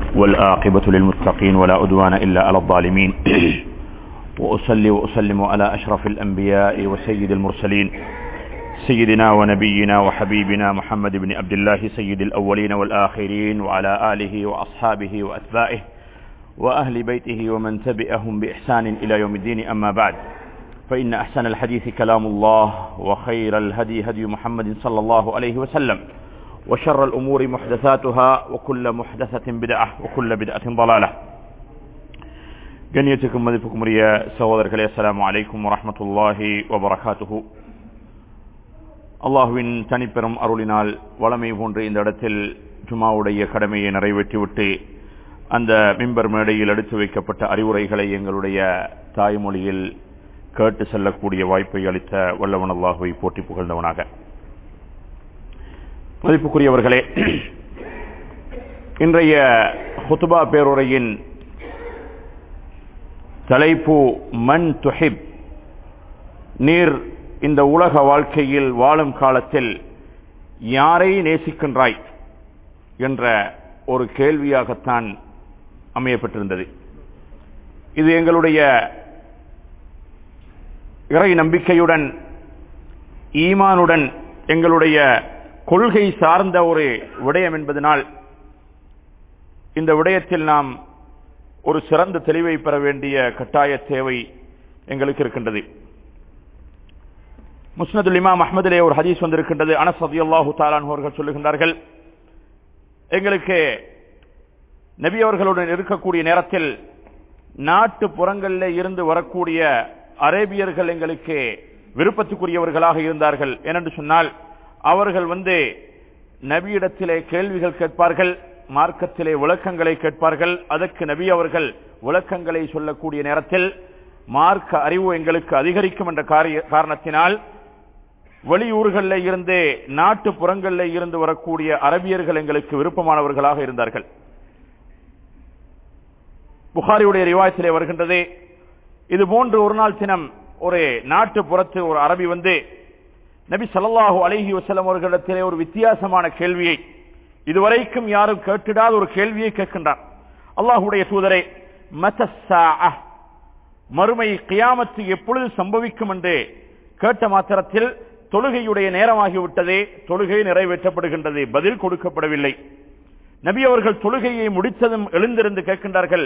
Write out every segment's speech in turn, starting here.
والآقبة للمتقين ولا أدوان إلا على الظالمين وأصلي وأسلم على أشرف الأنبياء وسيد المرسلين سيدنا ونبينا وحبيبنا محمد بن عبد الله سيد الأولين والآخرين وعلى آله وأصحابه وأتباعه وأهل بيته ومن تبعهم بإحسان إلى يوم الدين أما بعد فإن أحسن الحديث كلام الله وخير الهدي هدي محمد صلى الله عليه وسلم وشر الأمور محدثاتها وكل محدثة بدعة وكل بدعة ضلالة கண்ணியத்துக்கும் மதிப்புக்கும் உரிய சகோதரர்களே அஸ்லாம் வலைக்கும் வரமத்துல்லாஹி வபரகாத்துஹு அல்லாஹுவின் தனிப்பெரும் அருளினால் வளமை போன்று இந்த இடத்தில் ஜுமாவுடைய கடமையை நிறைவேற்றிவிட்டு அந்த மிம்பர் மேடையில் எடுத்து வைக்கப்பட்ட அறிவுரைகளை எங்களுடைய தாய்மொழியில் கேட்டு செல்லக்கூடிய வாய்ப்பை அளித்த வல்லவன் அல்லாஹுவை போட்டி புகழ்ந்தவனாக மதிப்புக்குரியவர்களே இன்றைய ஹுத்துபா பேருரையின் தலைப்பு மண் துஹிப் நீர் இந்த உலக வாழ்க்கையில் வாழும் காலத்தில் யாரை நேசிக்கின்றாய் என்ற ஒரு கேள்வியாகத்தான் அமையப்பட்டிருந்தது இது எங்களுடைய இறை நம்பிக்கையுடன் ஈமானுடன் எங்களுடைய கொள்கை சார்ந்த ஒரு விடயம் என்பதனால் இந்த விடயத்தில் நாம் ஒரு சிறந்த தெளிவை பெற வேண்டிய கட்டாய தேவை எங்களுக்கு இருக்கின்றது முஸ்னதுல் இமாம் அஹமதிலே ஒரு ஹதீஸ் வந்திருக்கின்றது அனஸ் அதி அல்லாஹு தாலான் அவர்கள் சொல்லுகின்றார்கள் எங்களுக்கு நபி அவர்களுடன் இருக்கக்கூடிய நேரத்தில் நாட்டு புறங்களில் இருந்து வரக்கூடிய அரேபியர்கள் எங்களுக்கு விருப்பத்துக்குரியவர்களாக இருந்தார்கள் ஏனென்று சொன்னால் அவர்கள் வந்து நபியிடத்திலே கேள்விகள் கேட்பார்கள் மார்க்கத்திலே விளக்கங்களை கேட்பார்கள் அதற்கு நபி அவர்கள் விளக்கங்களை சொல்லக்கூடிய நேரத்தில் மார்க்க அறிவு எங்களுக்கு அதிகரிக்கும் என்ற காரணத்தினால் வெளியூர்களில் இருந்து நாட்டு புறங்களில் இருந்து வரக்கூடிய அரபியர்கள் எங்களுக்கு விருப்பமானவர்களாக இருந்தார்கள் புகாரியுடைய ரிவாயத்திலே வருகின்றது இது போன்று ஒரு நாள் தினம் ஒரு நாட்டு புறத்து ஒரு அரபி வந்து நபி சல்லாஹூ அலஹி வசலம் அவர்களிடத்திலே ஒரு வித்தியாசமான கேள்வியை இதுவரைக்கும் யாரும் கேட்டிடாத ஒரு கேள்வியை கேட்கின்றார் அல்லாஹுடைய தூதரை மறுமை கியாமத்து எப்பொழுது சம்பவிக்கும் என்று கேட்ட மாத்திரத்தில் தொழுகையுடைய நேரமாகிவிட்டதே தொழுகை நிறைவேற்றப்படுகின்றது பதில் கொடுக்கப்படவில்லை நபி அவர்கள் தொழுகையை முடித்ததும் எழுந்திருந்து கேட்கின்றார்கள்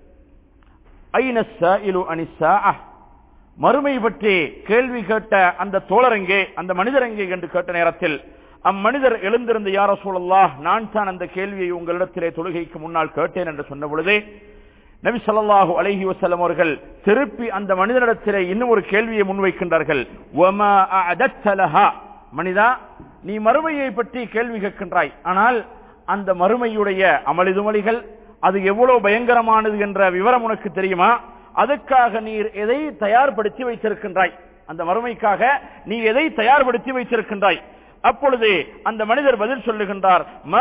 மறுமை பற்றி கேள்வி கேட்ட அந்த தோழரங்கே அந்த மனிதரங்கே என்று கேட்ட நேரத்தில் அம்மனிதர் எழுந்திருந்த யார சூழல்லா நான் தான் அந்த கேள்வியை உங்களிடத்திலே தொழுகைக்கு முன்னால் கேட்டேன் என்று சொன்ன பொழுதே நபி சொல்லாஹு அலஹி வசல்லம் அவர்கள் திருப்பி அந்த மனிதனிடத்திலே இன்னும் ஒரு கேள்வியை முன்வைக்கின்றார்கள் மனிதா நீ மறுமையை பற்றி கேள்வி கேட்கின்றாய் ஆனால் அந்த மறுமையுடைய அமளிதுமளிகள் அது எவ்வளவு பயங்கரமானது என்ற விவரம் உனக்கு தெரியுமா அதுக்காக நீர் எதை தயார்படுத்தி வைத்திருக்கின்றாய் அந்த மறுமைக்காக நீ எதை தயார்படுத்தி வைத்திருக்கின்றாய் அப்பொழுது அந்த மனிதர் பதில் சொல்லுகின்றார்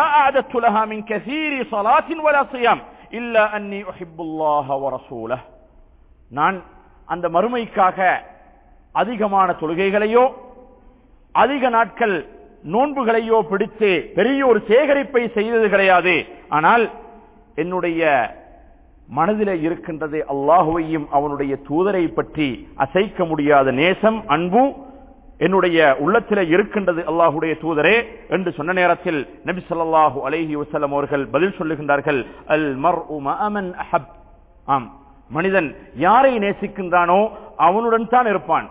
நான் அந்த மறுமைக்காக அதிகமான தொழுகைகளையோ அதிக நாட்கள் நோன்புகளையோ பிடித்து பெரிய ஒரு சேகரிப்பை செய்தது கிடையாது ஆனால் என்னுடைய மனதிலே இருக்கின்றது அல்லாஹுவையும் அவனுடைய தூதரை பற்றி அசைக்க முடியாத நேசம் அன்பு என்னுடைய உள்ளத்திலே இருக்கின்றது அல்லாஹுடைய தூதரே என்று சொன்ன நேரத்தில் நபி சொல்லாஹு அலஹி வசலம் அவர்கள் பதில் சொல்லுகின்றார்கள் அல் மர் அஹப் ஆம் மனிதன் யாரை நேசிக்கின்றானோ அவனுடன் தான் இருப்பான்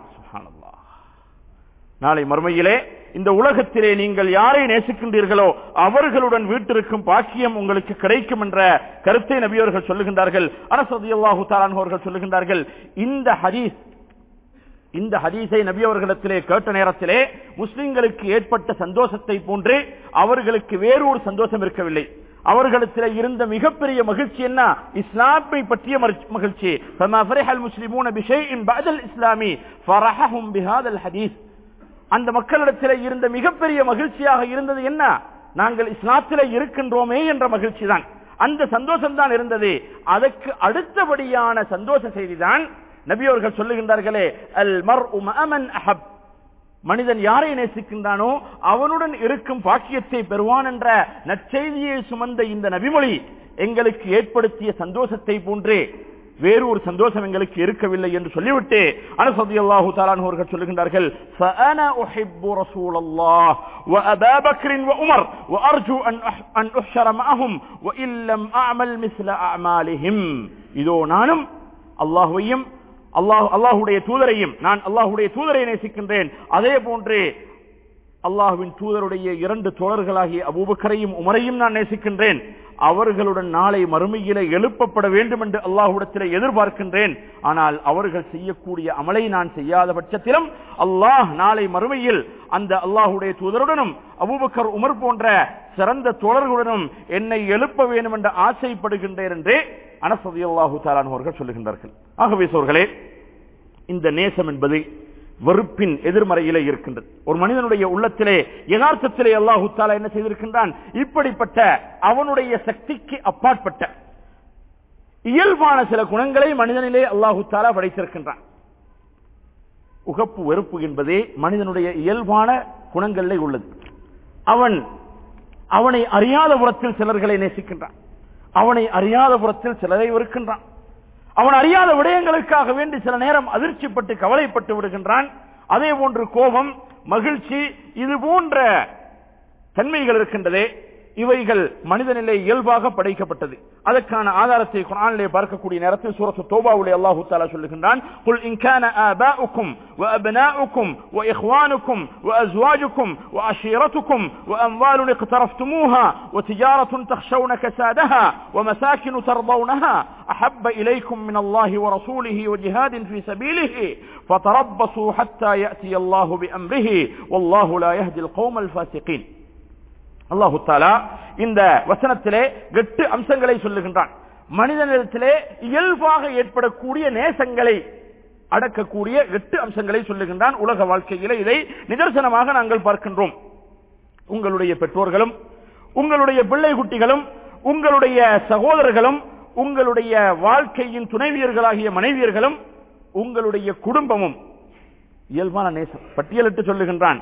நாளை மறுமையிலே இந்த உலகத்திலே நீங்கள் யாரை நேசிக்கின்றீர்களோ அவர்களுடன் வீட்டிற்கும் பாக்கியம் உங்களுக்கு கிடைக்கும் என்ற கருத்தை நபியவர்கள் சொல்லுகின்றார்கள் அரசதி அல்லாஹு அவர்கள் சொல்லுகின்றார்கள் இந்த ஹதீஸ் இந்த ஹதீஸை நபி அவர்களிடத்திலே கேட்ட நேரத்திலே முஸ்லிம்களுக்கு ஏற்பட்ட சந்தோஷத்தை போன்று அவர்களுக்கு வேறு ஒரு சந்தோஷம் இருக்கவில்லை அவர்களிடத்தில் இருந்த மிகப்பெரிய மகிழ்ச்சி என்ன இஸ்லாமை பற்றிய மகிழ்ச்சி இஸ்லாமி அந்த மக்களிடத்தில் இருந்த மிகப்பெரிய மகிழ்ச்சியாக இருந்தது என்ன நாங்கள் இஸ்லாத்திலே இருக்கின்றோமே என்ற மகிழ்ச்சி தான் அந்த சந்தோஷம் தான் இருந்தது அதற்கு அடுத்தபடியான சந்தோஷ செய்திதான் நபி அவர்கள் சொல்லுகின்றார்களே அல் மர் அமன் அஹப் மனிதன் யாரை நேசிக்கின்றானோ அவனுடன் இருக்கும் பாக்கியத்தை பெறுவான் என்ற நற்செய்தியை சுமந்த இந்த நபிமொழி எங்களுக்கு ஏற்படுத்திய சந்தோஷத்தை போன்றே வேறு ஒரு சந்தோஷம் எங்களுக்கு இருக்கவில்லை என்று சொல்லிவிட்டு அனசதி அல்லாஹு தாலான் அவர்கள் சொல்லுகின்றார்கள் فأنا أحب رسول الله وأبا بكر وعمر وأرجو أن أح- أن أحشر معهم وإن لم أعمل مثل أعمالهم இதோ நானும் அல்லாஹுவையும் அல்லாஹ் அல்லாஹுடைய தூதரையும் நான் அல்லாஹுடைய தூதரை நேசிக்கின்றேன் அதே போன்றே அல்லாஹுவின் தூதருடைய இரண்டு தோழர்களாகிய அபூபக்கரையும் உமரையும் நான் நேசிக்கின்றேன் அவர்களுடன் நாளை மறுமையிலே எழுப்பப்பட வேண்டும் என்று அல்லாஹுடத்திலே எதிர்பார்க்கின்றேன் ஆனால் அவர்கள் செய்யக்கூடிய அமலை நான் செய்யாத பட்சத்திலும் அல்லாஹ் நாளை மறுமையில் அந்த அல்லாஹுடைய தூதருடனும் அபூபக்கர் உமர் போன்ற சிறந்த தோழர்களுடனும் என்னை எழுப்ப வேண்டும் என்று ஆசைப்படுகின்றேன் என்று அனசதி அல்லாஹு தாலான் அவர்கள் சொல்லுகின்றார்கள் ஆகவே சோர்களே இந்த நேசம் என்பது வெறுப்பின் எதிர்மறையிலே இருக்கின்றது ஒரு மனிதனுடைய உள்ளத்திலே யதார்த்தத்திலே அல்லாஹு தாலா என்ன செய்திருக்கின்றான் இப்படிப்பட்ட அவனுடைய சக்திக்கு அப்பாற்பட்ட இயல்பான சில குணங்களை மனிதனிலே அல்லாஹு தாலா படைத்திருக்கின்றான் உகப்பு வெறுப்பு என்பதே மனிதனுடைய இயல்பான குணங்களிலே உள்ளது அவன் அவனை அறியாத புறத்தில் சிலர்களை நேசிக்கின்றான் அவனை அறியாத புறத்தில் சிலரை வெறுக்கின்றான் அவன் அறியாத விடயங்களுக்காக வேண்டி சில நேரம் அதிர்ச்சிப்பட்டு கவலைப்பட்டு விடுகின்றான் அதே போன்று கோபம் மகிழ்ச்சி இது போன்ற தன்மைகள் இருக்கின்றதே இவைகள் மனிதனிலே இயல்பாக படைக்கப்பட்டது அதற்கான ஆதாரத்தை குரானிலே பார்க்கக்கூடிய நேரத்தில் சூரத்து தோபாவுலே அல்லாஹு தாலா சொல்லுகின்றான் قل إن كان آباؤكم وأبناؤكم وإخوانكم وأزواجكم وعشيرتكم وأموال اقترفتموها وتجارة تخشون كسادها ومساكن ترضونها أحب إليكم من الله ورسوله وجهاد في سبيله فتربصوا حتى يأتي الله بأمره والله لا يهدي القوم الفاسقين அல்லாஹு தாலா இந்த வசனத்திலே எட்டு அம்சங்களை சொல்லுகின்றான் மனிதனிடத்திலே இயல்பாக ஏற்படக்கூடிய நேசங்களை அடக்கக்கூடிய எட்டு அம்சங்களை சொல்லுகின்றான் உலக வாழ்க்கையிலே இதை நிதர்சனமாக நாங்கள் பார்க்கின்றோம் உங்களுடைய பெற்றோர்களும் உங்களுடைய பிள்ளை குட்டிகளும் உங்களுடைய சகோதரர்களும் உங்களுடைய வாழ்க்கையின் துணைவியர்களாகிய மனைவியர்களும் உங்களுடைய குடும்பமும் இயல்பான நேசம் பட்டியலிட்டு சொல்லுகின்றான்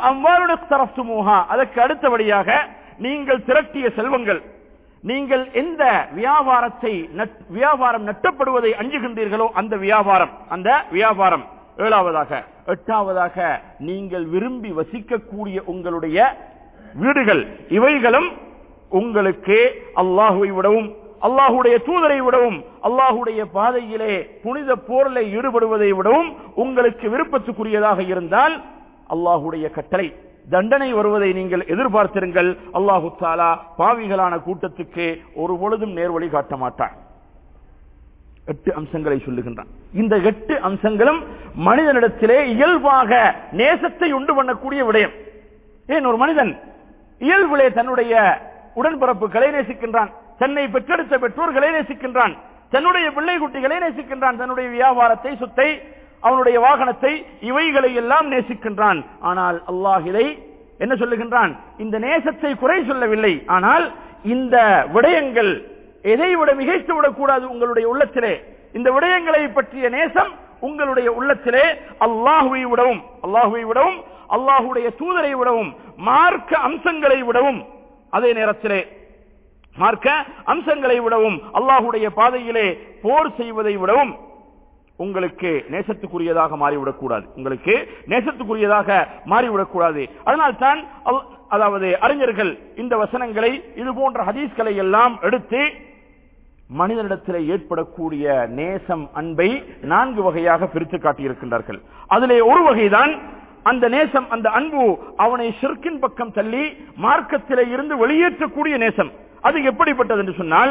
அதற்கு அடுத்தபடியாக நீங்கள் திரட்டிய செல்வங்கள் நீங்கள் எந்த வியாபாரத்தை வியாபாரம் நட்டப்படுவதை அஞ்சுகின்றீர்களோ அந்த வியாபாரம் அந்த வியாபாரம் ஏழாவதாக எட்டாவதாக நீங்கள் விரும்பி வசிக்கக்கூடிய உங்களுடைய வீடுகள் இவைகளும் உங்களுக்கு அல்லாஹுவை விடவும் அல்லாஹுடைய தூதரை விடவும் அல்லாஹுடைய பாதையிலே புனித போரில் ஈடுபடுவதை விடவும் உங்களுக்கு விருப்பத்துக்குரியதாக இருந்தால் அல்லாஹுடைய கட்டளை தண்டனை வருவதை நீங்கள் எதிர்பார்த்திருங்கள் அல்லாஹு தாலா பாவிகளான கூட்டத்துக்கு ஒரு பொழுதும் நேர்வழி காட்ட மாட்டான் எட்டு அம்சங்களை சொல்லுகின்றான் இந்த எட்டு அம்சங்களும் மனிதனிடத்திலே இயல்பாக நேசத்தை உண்டு பண்ணக்கூடிய விடயம் ஏன் ஒரு மனிதன் இயல்பிலே தன்னுடைய உடன்பிறப்புகளை நேசிக்கின்றான் தன்னை பெற்றெடுத்த பெற்றோர்களை நேசிக்கின்றான் தன்னுடைய பிள்ளை குட்டிகளை நேசிக்கின்றான் தன்னுடைய வியாபாரத்தை சொத்தை அவனுடைய வாகனத்தை இவைகளை எல்லாம் நேசிக்கின்றான் ஆனால் அல்லாஹ் இதை என்ன சொல்லுகின்றான் இந்த நேசத்தை குறை சொல்லவில்லை ஆனால் இந்த விடயங்கள் எதை விட மிகைத்து விடக்கூடாது உங்களுடைய உள்ளத்திலே இந்த விடயங்களை பற்றிய நேசம் உங்களுடைய உள்ளத்திலே அல்லாஹுவை விடவும் அல்லாஹுவை விடவும் அல்லாஹுடைய தூதரை விடவும் மார்க்க அம்சங்களை விடவும் அதே நேரத்திலே மார்க்க அம்சங்களை விடவும் அல்லாஹுடைய பாதையிலே போர் செய்வதை விடவும் உங்களுக்கு நேசத்துக்குரியதாக மாறிவிடக்கூடாது உங்களுக்கு நேசத்துக்குரியதாக மாறிவிடக்கூடாது அதனால் தான் அதாவது அறிஞர்கள் இந்த வசனங்களை இது போன்ற ஹதீஸ்களை எல்லாம் எடுத்து மனிதனிடத்தில் ஏற்படக்கூடிய நேசம் அன்பை நான்கு வகையாக பிரித்து காட்டியிருக்கின்றார்கள் அதிலே ஒரு வகைதான் அந்த நேசம் அந்த அன்பு அவனை ஷிர்கின் பக்கம் தள்ளி மார்க்கத்திலே இருந்து வெளியேற்றக்கூடிய நேசம் அது எப்படிப்பட்டது என்று சொன்னால்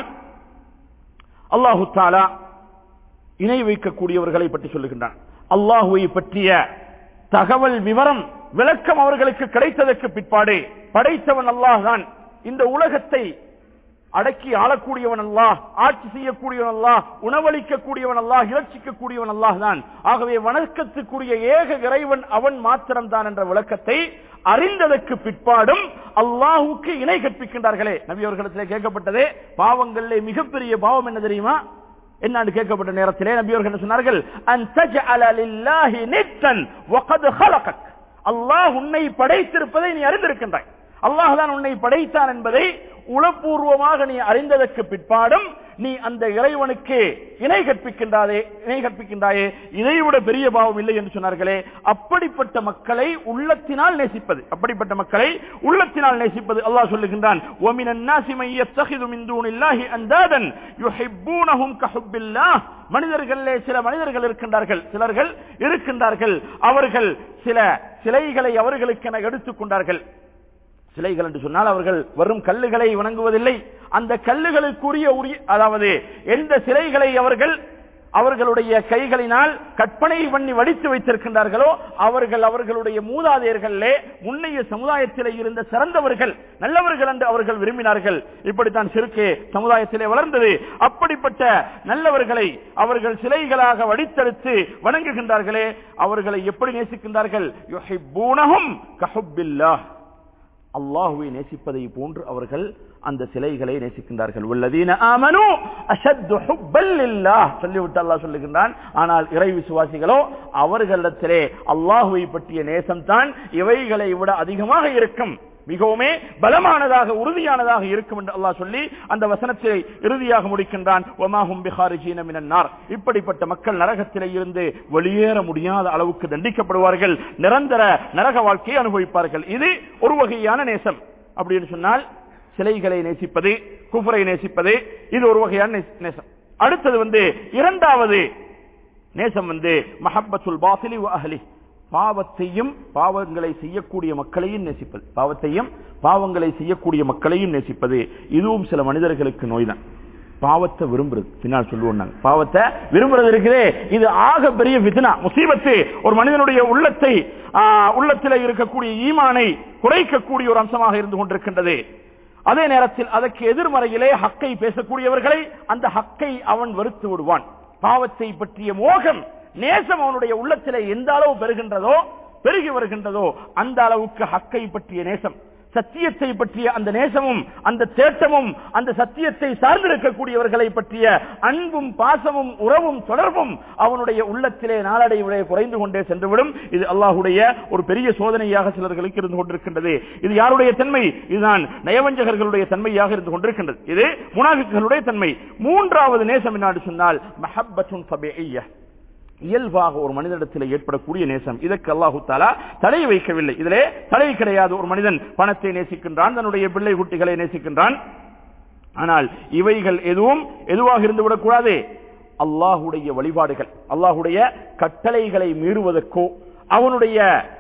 அல்லாஹு தாலா இணை வைக்கக்கூடியவர்களை பற்றி சொல்லுகின்றான் அல்லாஹுவை பற்றிய தகவல் விவரம் விளக்கம் அவர்களுக்கு கிடைத்ததற்கு பிற்பாடு படைத்தவன் அல்லாஹ் தான் இந்த உலகத்தை அடக்கி ஆளக்கூடியவன் அல்லாஹ் ஆட்சி செய்யக்கூடியவன் அல்லாஹ் உணவளிக்கக்கூடியவன் அல்லாஹ் இலட்சிக்கக்கூடியவன் அல்லாஹ் தான் ஆகவே வணக்கத்துக்குரிய ஏக இறைவன் அவன் மாத்திரம் தான் என்ற விளக்கத்தை அறிந்ததற்கு பிற்பாடும் அல்லாஹுக்கு இணை கற்பிக்கின்றார்களே நபி அவர்களிடத்திலே கேட்கப்பட்டதே பாவங்களிலே மிகப்பெரிய பாவம் என்ன தெரியுமா என்னன்னு கேட்கப்பட்ட நேரத்திலே நபி அவர்கள் சொன்னார்கள் அல்லாஹ் உன்னை படைத்திருப்பதை நீ அறிந்திருக்கின்றாய் அல்லாஹ் தான் உன்னை படைத்தான் என்பதை உளப்பூர்வமாக நீ அறிந்ததற்கு பிற்பாடும் நீ அந்த இறைவனுக்கு இணை கற்பிக்கின்றாதே இணை கற்பிக்கின்றாயே இதைவிட பெரிய பாவம் இல்லை என்று சொன்னார்களே அப்படிப்பட்ட மக்களை உள்ளத்தினால் நேசிப்பது அப்படிப்பட்ட மக்களை உள்ளத்தினால் நேசிப்பது அல்லாஹ் சொல்லுகின்றான் وَمِنَ النَّاسِ مَن يَتَّخِذُ مِن دُونِ اللَّهِ أَندَادًا يُحِبُّونَهُمْ كَحُبِّ اللَّهِ மனிதர்களே சில மனிதர்கள் இருக்கின்றார்கள் சிலர்கள் இருக்கின்றார்கள் அவர்கள் சில சிலைகளை அவர்களுக்கென எடுத்துக் கொண்டார்கள் சிலைகள் என்று சொன்னால் அவர்கள் வரும் கல்லுகளை வணங்குவதில்லை அந்த கல்லுகளுக்குரிய உரிய அதாவது எந்த சிலைகளை அவர்கள் அவர்களுடைய கைகளினால் கற்பனை பண்ணி வடித்து வைத்திருக்கின்றார்களோ அவர்கள் அவர்களுடைய மூதாதையர்களே முன்னைய சமுதாயத்திலே இருந்த சிறந்தவர்கள் நல்லவர்கள் என்று அவர்கள் விரும்பினார்கள் இப்படித்தான் சிறுக்கு சமுதாயத்திலே வளர்ந்தது அப்படிப்பட்ட நல்லவர்களை அவர்கள் சிலைகளாக வடித்தெடுத்து வணங்குகின்றார்களே அவர்களை எப்படி நேசிக்கின்றார்கள் யுஹிப்பூனஹும் கஹுப்பில்லாஹ் அல்லாஹுவை நேசிப்பதை போன்று அவர்கள் அந்த சிலைகளை நேசிக்கின்றார்கள் உள்ளதீன ஆமனு அஷத்து ஹுப்பல் லில்லாஹ் சொல்லிவிட்டு அல்லாஹ் சொல்லுகின்றான் ஆனால் இறை விசுவாசிகளோ அவர்களிடத்திலே அல்லாஹுவை பற்றிய நேசம்தான் இவைகளை விட அதிகமாக இருக்கும் மிகவுமே பலமானதாக உறுதியானதாக இருக்கும் என்று அல்லாஹ் சொல்லி அந்த வசனத்தை இறுதியாக முடிக்கின்றான் ஒமாஹும் பிஹாரிஜீன மினன்னார் இப்படிப்பட்ட மக்கள் நரகத்திலே இருந்து வெளியேற முடியாத அளவுக்கு தண்டிக்கப்படுவார்கள் நிரந்தர நரக வாழ்க்கையை அனுபவிப்பார்கள் இது ஒரு வகையான நேசம் அப்படின்னு சொன்னால் சிலைகளை நேசிப்பது குஃபரை நேசிப்பது இது ஒரு வகையான நேச- நேசம் அடுத்தது வந்து இரண்டாவது நேசம் வந்து மஹப்பத்துல் பாசிலி வ அஹ்லி பாவத்தையும் பாவங்களை செய்யக்கூடிய மக்களையும் நேசிப்பது பாவத்தையும் பாவங்களை செய்யக்கூடிய மக்களையும் நேசிப்பது இதுவும் சில மனிதர்களுக்கு நோய்தான் பாவத்தை விரும்புறது பின்னால் சொல்லுவோம் நாங்க பாவத்தை விரும்புறது இருக்குதே இது ஆக பெரிய வித்னா முசீபத்து ஒரு மனிதனுடைய உள்ளத்தை ஆஹ், உள்ளத்திலே இருக்கக்கூடிய ஈமானை குறைக்கக்கூடிய ஒரு அம்சமாக இருந்து கொண்டிருக்கின்றது அதே நேரத்தில் அதற்கு எதிர்மறையிலே ஹக்கை பேசக்கூடியவர்களை அந்த ஹக்கை அவன் வெறுத்து விடுவான் பாவத்தை பற்றிய மோகம் நேசம் அவனுடைய உள்ளத்திலே எந்த அளவு பெறுகின்றதோ பெருகி வருகின்றதோ அந்த அளவுக்கு ஹக்கை பற்றிய நேசம் சத்தியத்தை பற்றிய அந்த நேசமும் அந்த தேட்டமும் அந்த சத்தியத்தை சார்ந்திருக்கக்கூடியவர்களை பற்றிய அன்பும் பாசமும் உறவும் தொடர்பும் அவனுடைய உள்ளத்திலே நாளடைவிலே குறைந்து கொண்டே சென்றுவிடும் இது அல்லாஹுடைய ஒரு பெரிய சோதனையாக சிலர்களுக்கு இருந்து கொண்டிருக்கின்றது இது யாருடைய தன்மை இதுதான் நயவஞ்சகர்களுடைய தன்மையாக இருந்து கொண்டிருக்கின்றது இது முனாஃபிக்குகளுடைய தன்மை மூன்றாவது நேசம் என்னாடு சொன்னால் மஹப்பத்துன் சபேய்ய இயல்பாக ஒரு மனிதனிடத்தில் ஏற்படக்கூடிய நேசம் இதற்கு அல்லாஹு தாலா தடை வைக்கவில்லை இதிலே தடை கிடையாது ஒரு மனிதன் பணத்தை நேசிக்கின்றான் தன்னுடைய பிள்ளை குட்டிகளை நேசிக்கின்றான் ஆனால் இவைகள் எதுவும் எதுவாக இருந்து விடக்கூடாது அல்லாஹுடைய வழிபாடுகள் அல்லாஹுடைய கட்டளைகளை மீறுவதற்கோ அவனுடைய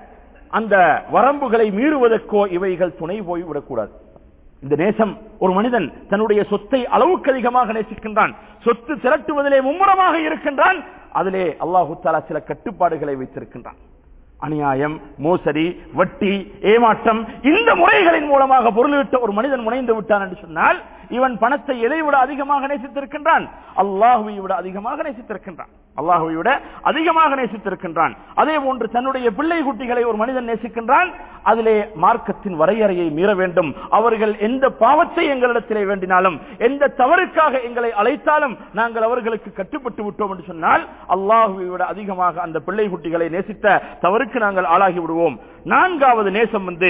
அந்த வரம்புகளை மீறுவதற்கோ இவைகள் துணை போய் விடக்கூடாது இந்த நேசம் ஒரு மனிதன் தன்னுடைய சொத்தை அளவுக்கு அதிகமாக நேசிக்கின்றான் சொத்து திரட்டுவதிலே மும்முரமாக இருக்கின்றான் அதிலே அல்லாஹு தாலா சில கட்டுப்பாடுகளை வைத்திருக்கின்றான் அநியாயம் மோசடி வட்டி ஏமாற்றம் இந்த முறைகளின் மூலமாக பொருளிட்ட ஒரு மனிதன் முனைந்து விட்டான் என்று சொன்னால் இவன் பணத்தை எதை விட அதிகமாக நேசித்திருக்கின்றான் அல்லாஹுவை விட அதிகமாக நேசித்திருக்கின்றான் அல்லாஹுவை விட அதிகமாக நேசித்திருக்கின்றான் அதே போன்று தன்னுடைய பிள்ளை குட்டிகளை ஒரு மனிதன் நேசிக்கின்றான் அதிலே மார்க்கத்தின் வரையறையை மீற வேண்டும் அவர்கள் எந்த பாவத்தை எங்களிடத்திலே வேண்டினாலும் எந்த தவறுக்காக எங்களை அழைத்தாலும் நாங்கள் அவர்களுக்கு கட்டுப்பட்டு விட்டோம் என்று சொன்னால் அல்லாஹுவை விட அதிகமாக அந்த பிள்ளை குட்டிகளை நேசித்த தவறுக்கு நாங்கள் ஆளாகி விடுவோம் நான்காவது நேசம் வந்து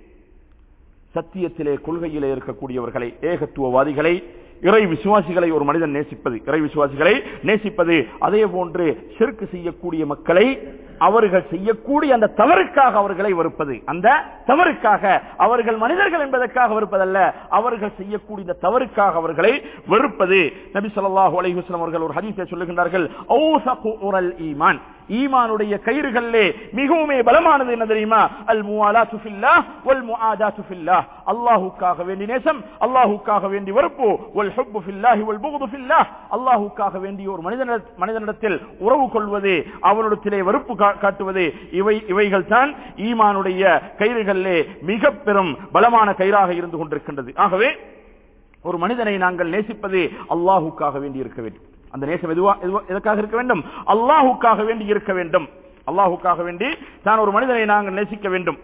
சத்தியத்திலே கொள்கையிலே இருக்கக்கூடியவர்களை ஏகத்துவவாதிகளை இறை விசுவாசிகளை ஒரு மனிதன் நேசிப்பது இறை விசுவாசிகளை நேசிப்பது அதே போன்று செருக்கு செய்யக்கூடிய மக்களை அவர்கள் செய்யக்கூடிய அந்த தவறுக்காக அவர்களை வெறுப்பது அந்த தவறுக்காக அவர்கள் மனிதர்கள் என்பதற்காக வெறுப்பதல்ல அவர்கள் செய்யக்கூடிய இந்த தவறுக்காக அவர்களை வெறுப்பது நபி ஸல்லல்லாஹு அலைஹி வஸல்லம் அவர்கள் ஒரு ஹதீஸை சொல்லுகின்றார்கள் ஔஸகு உரல் ஈமான் ஈமானுடைய கயிறுகளிலே மிகவுமே பலமானது என்ன தெரியுமா அல் முவாலாத்து ஃபில்லாஹ் வல் முஆதாத்து ஃபில்லாஹ் அல்லாஹ்வுக்காக வேண்டி நேசம் அல்லாஹ்வுக்காக வேண்டி வெறுப்பு வல் ஹுப்பு ஃபில்லாஹி வல் புக்து ஃபில்லாஹ் அல்லாஹ்வுக்காக வேண்டி ஒரு மனிதன மனிதனிடத்தில் உறவு கொள்வது அவனிடத்திலே வெறுப்பு கா- காட்டுவது இவை இவைகள் தான் ஈமானுடைய கயிறுகளிலே மிக பெரும் பலமான கயிறாக இருந்து கொண்டிருக்கின்றது ஆகவே ஒரு மனிதனை நாங்கள் நேசிப்பது அல்லாஹுக்காக வேண்டி இருக்க வேண்டும் அந்த நேசம் எதுவா எதுவா- எதற்காக இருக்க வேண்டும் அல்லாஹுக்காக வேண்டி இருக்க வேண்டும் அல்லாஹுக்காக வேண்டி தான் ஒரு மனிதனை நாங்கள் நேசிக்க வேண்டும்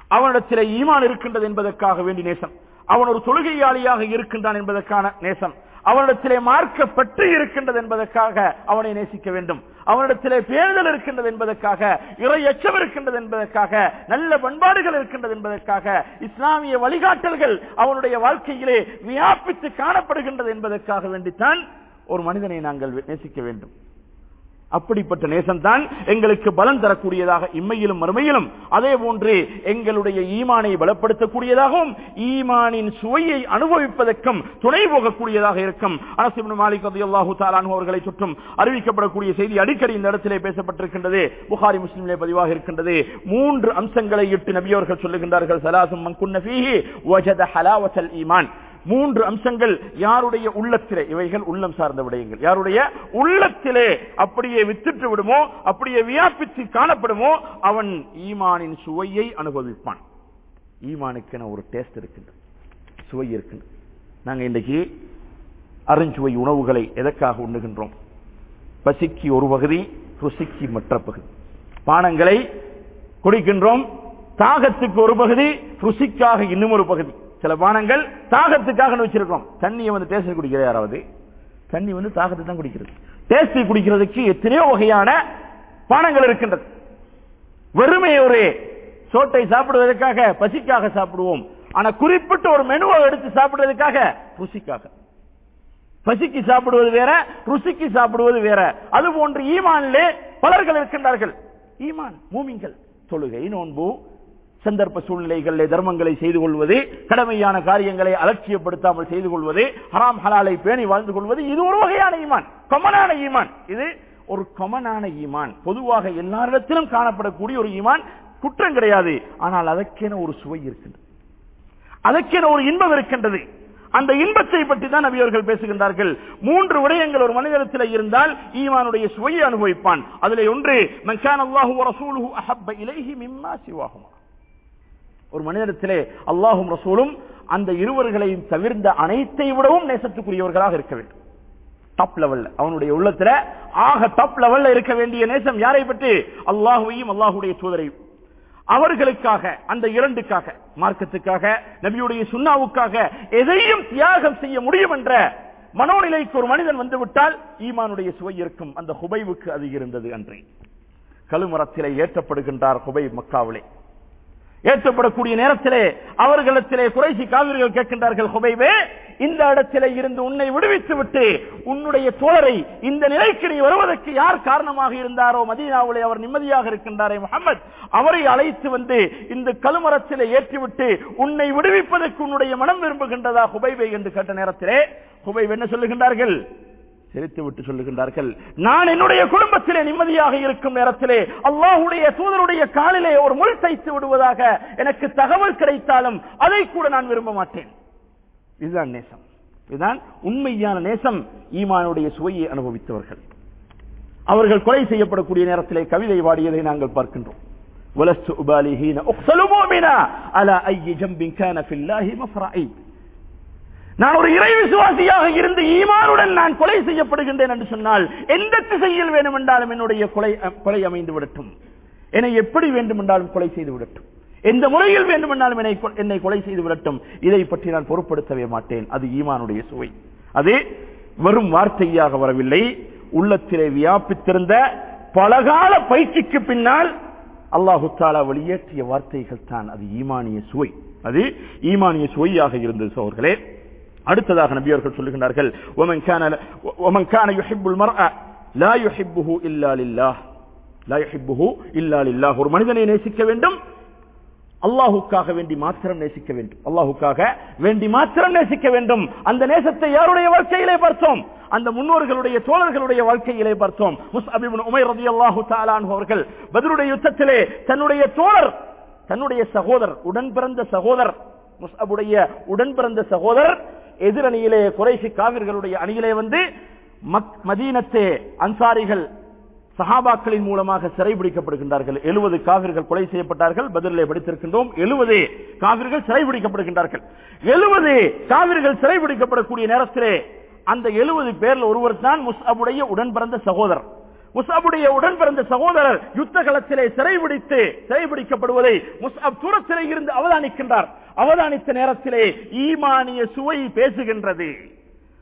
அவனிடத்திலே ஈமான் இருக்கின்றது என்பதற்காக வேண்டி நேசம் அவன் ஒரு தொழுகையாளியாக இருக்கின்றான் என்பதற்கான நேசம் அவனிடத்திலே மார்க்க பற்று இருக்கின்றது என்பதற்காக அவனை நேசிக்க வேண்டும் அவனிடத்திலே பேறுதல் இருக்கின்றது என்பதற்காக இறை எச்சம் இருக்கின்றது என்பதற்காக நல்ல பண்பாடுகள் இருக்கின்றது என்பதற்காக இஸ்லாமிய வழிகாட்டல்கள் அவனுடைய வாழ்க்கையிலே வியாபித்து காணப்படுகின்றது என்பதற்காக வேண்டித்தான் ஒரு மனிதனை நாங்கள் நேசிக்க வேண்டும் அப்படிப்பட்ட நேசம்தான் எங்களுக்கு பலம் தரக்கூடியதாக இம்மையிலும் மறுமையிலும் அதே போன்று எங்களுடைய ஈமானை பலப்படுத்தக்கூடியதாகவும் ஈமானின் சுவையை அனுபவிப்பதற்கும் துணை போகக்கூடியதாக இருக்கும் அரசு மாலிக் அல்லாஹூ தாலான் அவர்களை சுற்றும் அறிவிக்கப்படக்கூடிய செய்தி அடிக்கடி இந்த இடத்திலே பேசப்பட்டிருக்கின்றது புகாரி முஸ்லிமிலே பதிவாக இருக்கின்றது மூன்று அம்சங்களை இட்டு நபியவர்கள் சொல்லுகின்றார்கள் சலாசும் மங்குன்ன ஃபீஹி வஜத ஹலாவத்தல் ஈமான் மூன்று அம்சங்கள் யாருடைய உள்ளத்திலே இவைகள் உள்ளம் சார்ந்த விடயங்கள் யாருடைய உள்ளத்திலே அப்படியே வித்துட்டு விடுமோ அப்படியே வியாபித்து காணப்படுமோ அவன் ஈமானின் சுவையை அனுபவிப்பான் ஈமானுக்கென ஒரு டேஸ்ட் இருக்கின்றது சுவை இருக்கின்றது நாங்க இன்றைக்கு அருஞ்சுவை உணவுகளை எதற்காக உண்ணுகின்றோம் பசிக்கு ஒரு பகுதி ருசிக்கு மற்ற பகுதி பானங்களை குடிக்கின்றோம் தாகத்துக்கு ஒரு பகுதி ருசிக்காக இன்னும் ஒரு பகுதி சில பானங்கள் தாகத்துக்காக வச்சிருக்கோம் தண்ணியை வந்து டேஸ்ட் குடிக்கிற யாராவது தண்ணி வந்து தாகத்தை தான் குடிக்கிறது டேஸ்ட் குடிக்கிறதுக்கு எத்தனையோ வகையான பானங்கள் இருக்கின்றது வெறுமை ஒரு சோட்டை சாப்பிடுவதற்காக பசிக்காக சாப்பிடுவோம் ஆனா குறிப்பிட்ட ஒரு மெனுவை எடுத்து சாப்பிடுவதற்காக ருசிக்காக பசிக்கு சாப்பிடுவது வேற ருசிக்கு சாப்பிடுவது வேற அது போன்று ஈமானிலே பலர்கள் இருக்கின்றார்கள் ஈமான் மூமிங்கள் தொழுகை நோன்பு சந்தர்ப்ப சூழ்நிலைகளிலே தர்மங்களை செய்து கொள்வது கடமையான காரியங்களை அலட்சியப்படுத்தாமல் செய்து கொள்வது ஹராம் ஹலாலை பேணி வாழ்ந்து கொள்வது இது ஒரு வகையான ஈமான் கொமனான ஈமான் இது ஒரு கொமனான ஈமான் பொதுவாக எல்லாரிடத்திலும் காணப்படக்கூடிய ஒரு ஈமான் குற்றம் கிடையாது ஆனால் அதற்கென ஒரு சுவை இருக்கின்றது அதற்கென ஒரு இன்பம் இருக்கின்றது அந்த இன்பத்தை பற்றி தான் நபியவர்கள் பேசுகின்றார்கள் மூன்று விடயங்கள் ஒரு மனிதனத்தில் இருந்தால் ஈமானுடைய சுவையை அனுபவிப்பான் அதிலே ஒன்று மக்கான் அல்லாஹு ரசூலுஹு அஹப்ப இலைஹி மிம்மா சிவாகுமா ஒரு மனிதனத்திலே அல்லாஹும் ரசூலும் அந்த இருவர்களையும் தவிர்ந்த அனைத்தை விடவும் நேசத்துக்குரியவர்களாக இருக்க வேண்டும் டாப் லெவல்ல அவனுடைய உள்ளத்துல ஆக டாப் லெவல்ல இருக்க வேண்டிய நேசம் யாரை பற்றி அல்லாஹுவையும் அல்லாஹுடைய தூதரையும் அவர்களுக்காக அந்த இரண்டுக்காக மார்க்கத்துக்காக நபியுடைய சுண்ணாவுக்காக எதையும் தியாகம் செய்ய முடியும் என்ற மனோநிலைக்கு ஒரு மனிதன் வந்துவிட்டால் ஈமானுடைய சுவை இருக்கும் அந்த ஹுபைவுக்கு அது இருந்தது அன்றே கழுமரத்திலே ஏற்றப்படுகின்றார் ஹுபை மக்காவிலே ஏற்றப்படக்கூடிய நேரத்திலே அவர்களிடத்திலே குறைசி காவிர்கள் கேட்கின்றார்கள் ஹுபைவே இந்த இடத்திலே இருந்து உன்னை விடுவித்து விட்டு உன்னுடைய தோழரை இந்த நிலைக்கு நீ வருவதற்கு யார் காரணமாக இருந்தாரோ மதீனாவிலே அவர் நிம்மதியாக இருக்கின்றாரே முகமது அவரை அழைத்து வந்து இந்த கழுமரத்திலே ஏற்றிவிட்டு உன்னை விடுவிப்பதற்கு உன்னுடைய மனம் விரும்புகின்றதா ஹுபைபை என்று கேட்ட நேரத்திலே ஹுபைப் என்ன சொல்லுகின்றார்கள் சிரித்து விட்டு சொல்லுகின்றார்கள் நான் என்னுடைய குடும்பத்திலே நிம்மதியாக இருக்கும் நேரத்திலே அல்லாஹுடைய தூதருடைய காலிலே ஒரு முள் தைத்து விடுவதாக எனக்கு தகவல் கிடைத்தாலும் அதை கூட நான் விரும்ப மாட்டேன் இதுதான் நேசம் இதுதான் உண்மையான நேசம் ஈமானுடைய சுவையை அனுபவித்தவர்கள் அவர்கள் கொலை செய்யப்படக்கூடிய நேரத்திலே கவிதை பாடியதை நாங்கள் பார்க்கின்றோம் ولست أبالي حين أقتل مؤمنا على أي جنب كان في الله مفرعي நான் ஒரு இறை விசுவாசியாக இருந்து ஈமானுடன் நான் கொலை செய்யப்படுகின்றேன் என்று சொன்னால் எந்த திசையில் வேண்டும் என்றாலும் என்னுடைய கொலை கொலை அமைந்து விடட்டும் என்னை எப்படி வேண்டும் என்றாலும் கொலை செய்து விடட்டும் எந்த முறையில் வேண்டும் என்றாலும் என்னை என்னை கொலை செய்து விடட்டும் இதை பற்றி நான் பொருட்படுத்தவே மாட்டேன் அது ஈமானுடைய சுவை அது வெறும் வார்த்தையாக வரவில்லை உள்ளத்திலே வியாபித்திருந்த பலகால பயிற்சிக்கு பின்னால் அல்லாஹு தாலா வெளியேற்றிய வார்த்தைகள் தான் அது ஈமானிய சுவை அது ஈமானிய சுவையாக இருந்தது சோர்களே அடுத்ததாக நபியவர்கள் சொல்லுகின்றார்கள் ومن كان ومن كان يحب المرء لا يحبه الا لله لا يحبه الا لله ஒரு மனிதனை நேசிக்க வேண்டும் அல்லாஹுக்காக வேண்டி மாத்திரம் நேசிக்க வேண்டும் அல்லாஹுக்காக வேண்டி மாத்திரம் நேசிக்க வேண்டும் அந்த நேசத்தை யாருடைய வாழ்க்கையிலே பார்த்தோம் அந்த முன்னோர்களுடைய தோழர்களுடைய வாழ்க்கையிலே பார்த்தோம் முஸ்அபிபின் உமைர் ரலியல்லாஹு தஆலா அவர்கள் பத்ருடைய யுத்தத்திலே தன்னுடைய தோழர் தன்னுடைய சகோதரர் உடன் பிறந்த சகோதரர் முஸ்அபுடைய உடன் பிறந்த சகோதரர் எதிரணியிலே குறைசி காவிர்களுடைய அணியிலே வந்து மதீனத்தே அன்சாரிகள் சஹாபாக்களின் மூலமாக சிறைபிடிக்கப்படுகின்றார்கள் எழுபது காவிர்கள் கொலை செய்யப்பட்டார்கள் பதிலே படித்திருக்கின்றோம் எழுபது காவிர்கள் சிறைபிடிக்கப்படுகின்றார்கள் எழுபது காவிர்கள் சிறைபிடிக்கப்படக்கூடிய நேரத்திலே அந்த எழுபது பேர்ல ஒருவர் தான் முஸ்அபுடைய உடன் பிறந்த சகோதரர் முஸ்அபுடைய உடன் பிறந்த சகோதரர் யுத்த களத்திலே சிறைபிடித்து சிறைபிடிக்கப்படுவதை முஸ்அப் தூரத்திலே இருந்து அவதானிக்கின்றார் அவதானித்த நேரத்திலே ஈமானிய சுவை பேசுகின்றது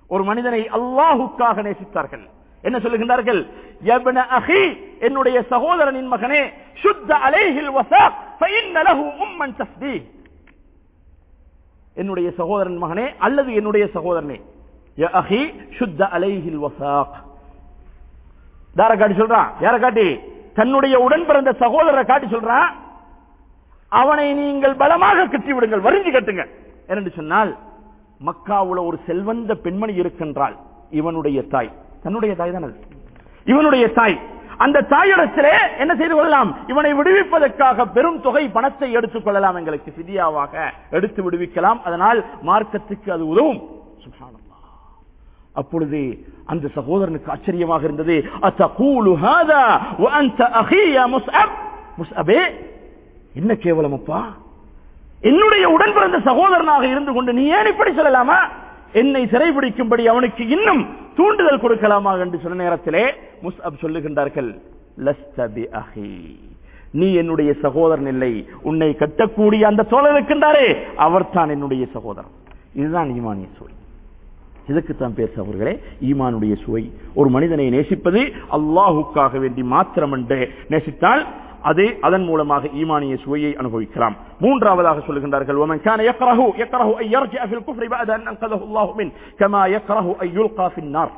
ஒரு மனிதனை அல்லாஹுக்காக நேசித்தார்கள் என்ன சொல்லுகின்றார்கள் யப்ன அஹி என்னுடைய சகோதரனின் மகனே சுத்த அலைஹில் வசாக் ஃபஇன்ன லஹு உம்மன் தஸ்பீஹ் என்னுடைய சகோதரன் மகனே அல்லது என்னுடைய சகோதரனே யா அஹி சுத்த அலைஹில் வசாக் யார காட்டி சொல்றான் யார காட்டி தன்னுடைய உடன் பிறந்த சகோதரரை காட்டி சொல்றான் அவனை நீங்கள் பலமாக கட்டி விடுங்கள் வரிஞ்சு கட்டுங்க என்று சொன்னால் மக்காவுல ஒரு செல்வந்த பெண்மணி இருக்கின்றாள் இவனுடைய தாய் தன்னுடைய தாய் தான் அது இவனுடைய தாய் அந்த தாயிடத்திலே என்ன செய்து கொள்ளலாம் இவனை விடுவிப்பதற்காக பெரும் தொகை பணத்தை எடுத்துக் கொள்ளலாம் எங்களுக்கு சிதியாவாக எடுத்து விடுவிக்கலாம் அதனால் மார்க்கத்துக்கு அது உதவும் சுப்ஹானல்லாஹ். அப்பொழுது அந்த சகோதரனுக்கு ஆச்சரியமாக இருந்தது அத்தகூலு ஹாதா வ அன்த அஹீ யா முஸ்அப் முஸ்அபே என்ன கேவலம் அப்பா என்னுடைய உடன் பிறந்த சகோதரனாக இருந்து கொண்டு நீ ஏன் இப்படி சொல்லலாமா என்னை சிறைபிடிக்கும்படி அவனுக்கு இன்னும் தூண்டுதல் கொடுக்கலாமா என்று சொன்ன நேரத்திலே முஸ்அப் சொல்லுகின்றார்கள் லஸ்த பி அஹி நீ என்னுடைய சகோதரன் இல்லை உன்னை கட்டக்கூடிய அந்த தோழர் இருக்கின்றாரே அவர்தான் என்னுடைய சகோதரன் இதுதான் ஈமானிய சுவை இதுக்குத்தான் பேச அவர்களே ஈமானுடைய சுவை ஒரு மனிதனை நேசிப்பது அல்லாஹுக்காக வேண்டி மாத்திரம் என்று நேசித்தால் அது அதன் மூலமாக ஈமானிய சுவையை அனுபவிக்கலாம் மூன்றாவதாக சொல்லுகின்றார்கள் ومن كان يكره يكره ان يرجع في الكفر بعد ان انقذه الله منه كما يكره ان يلقى في النار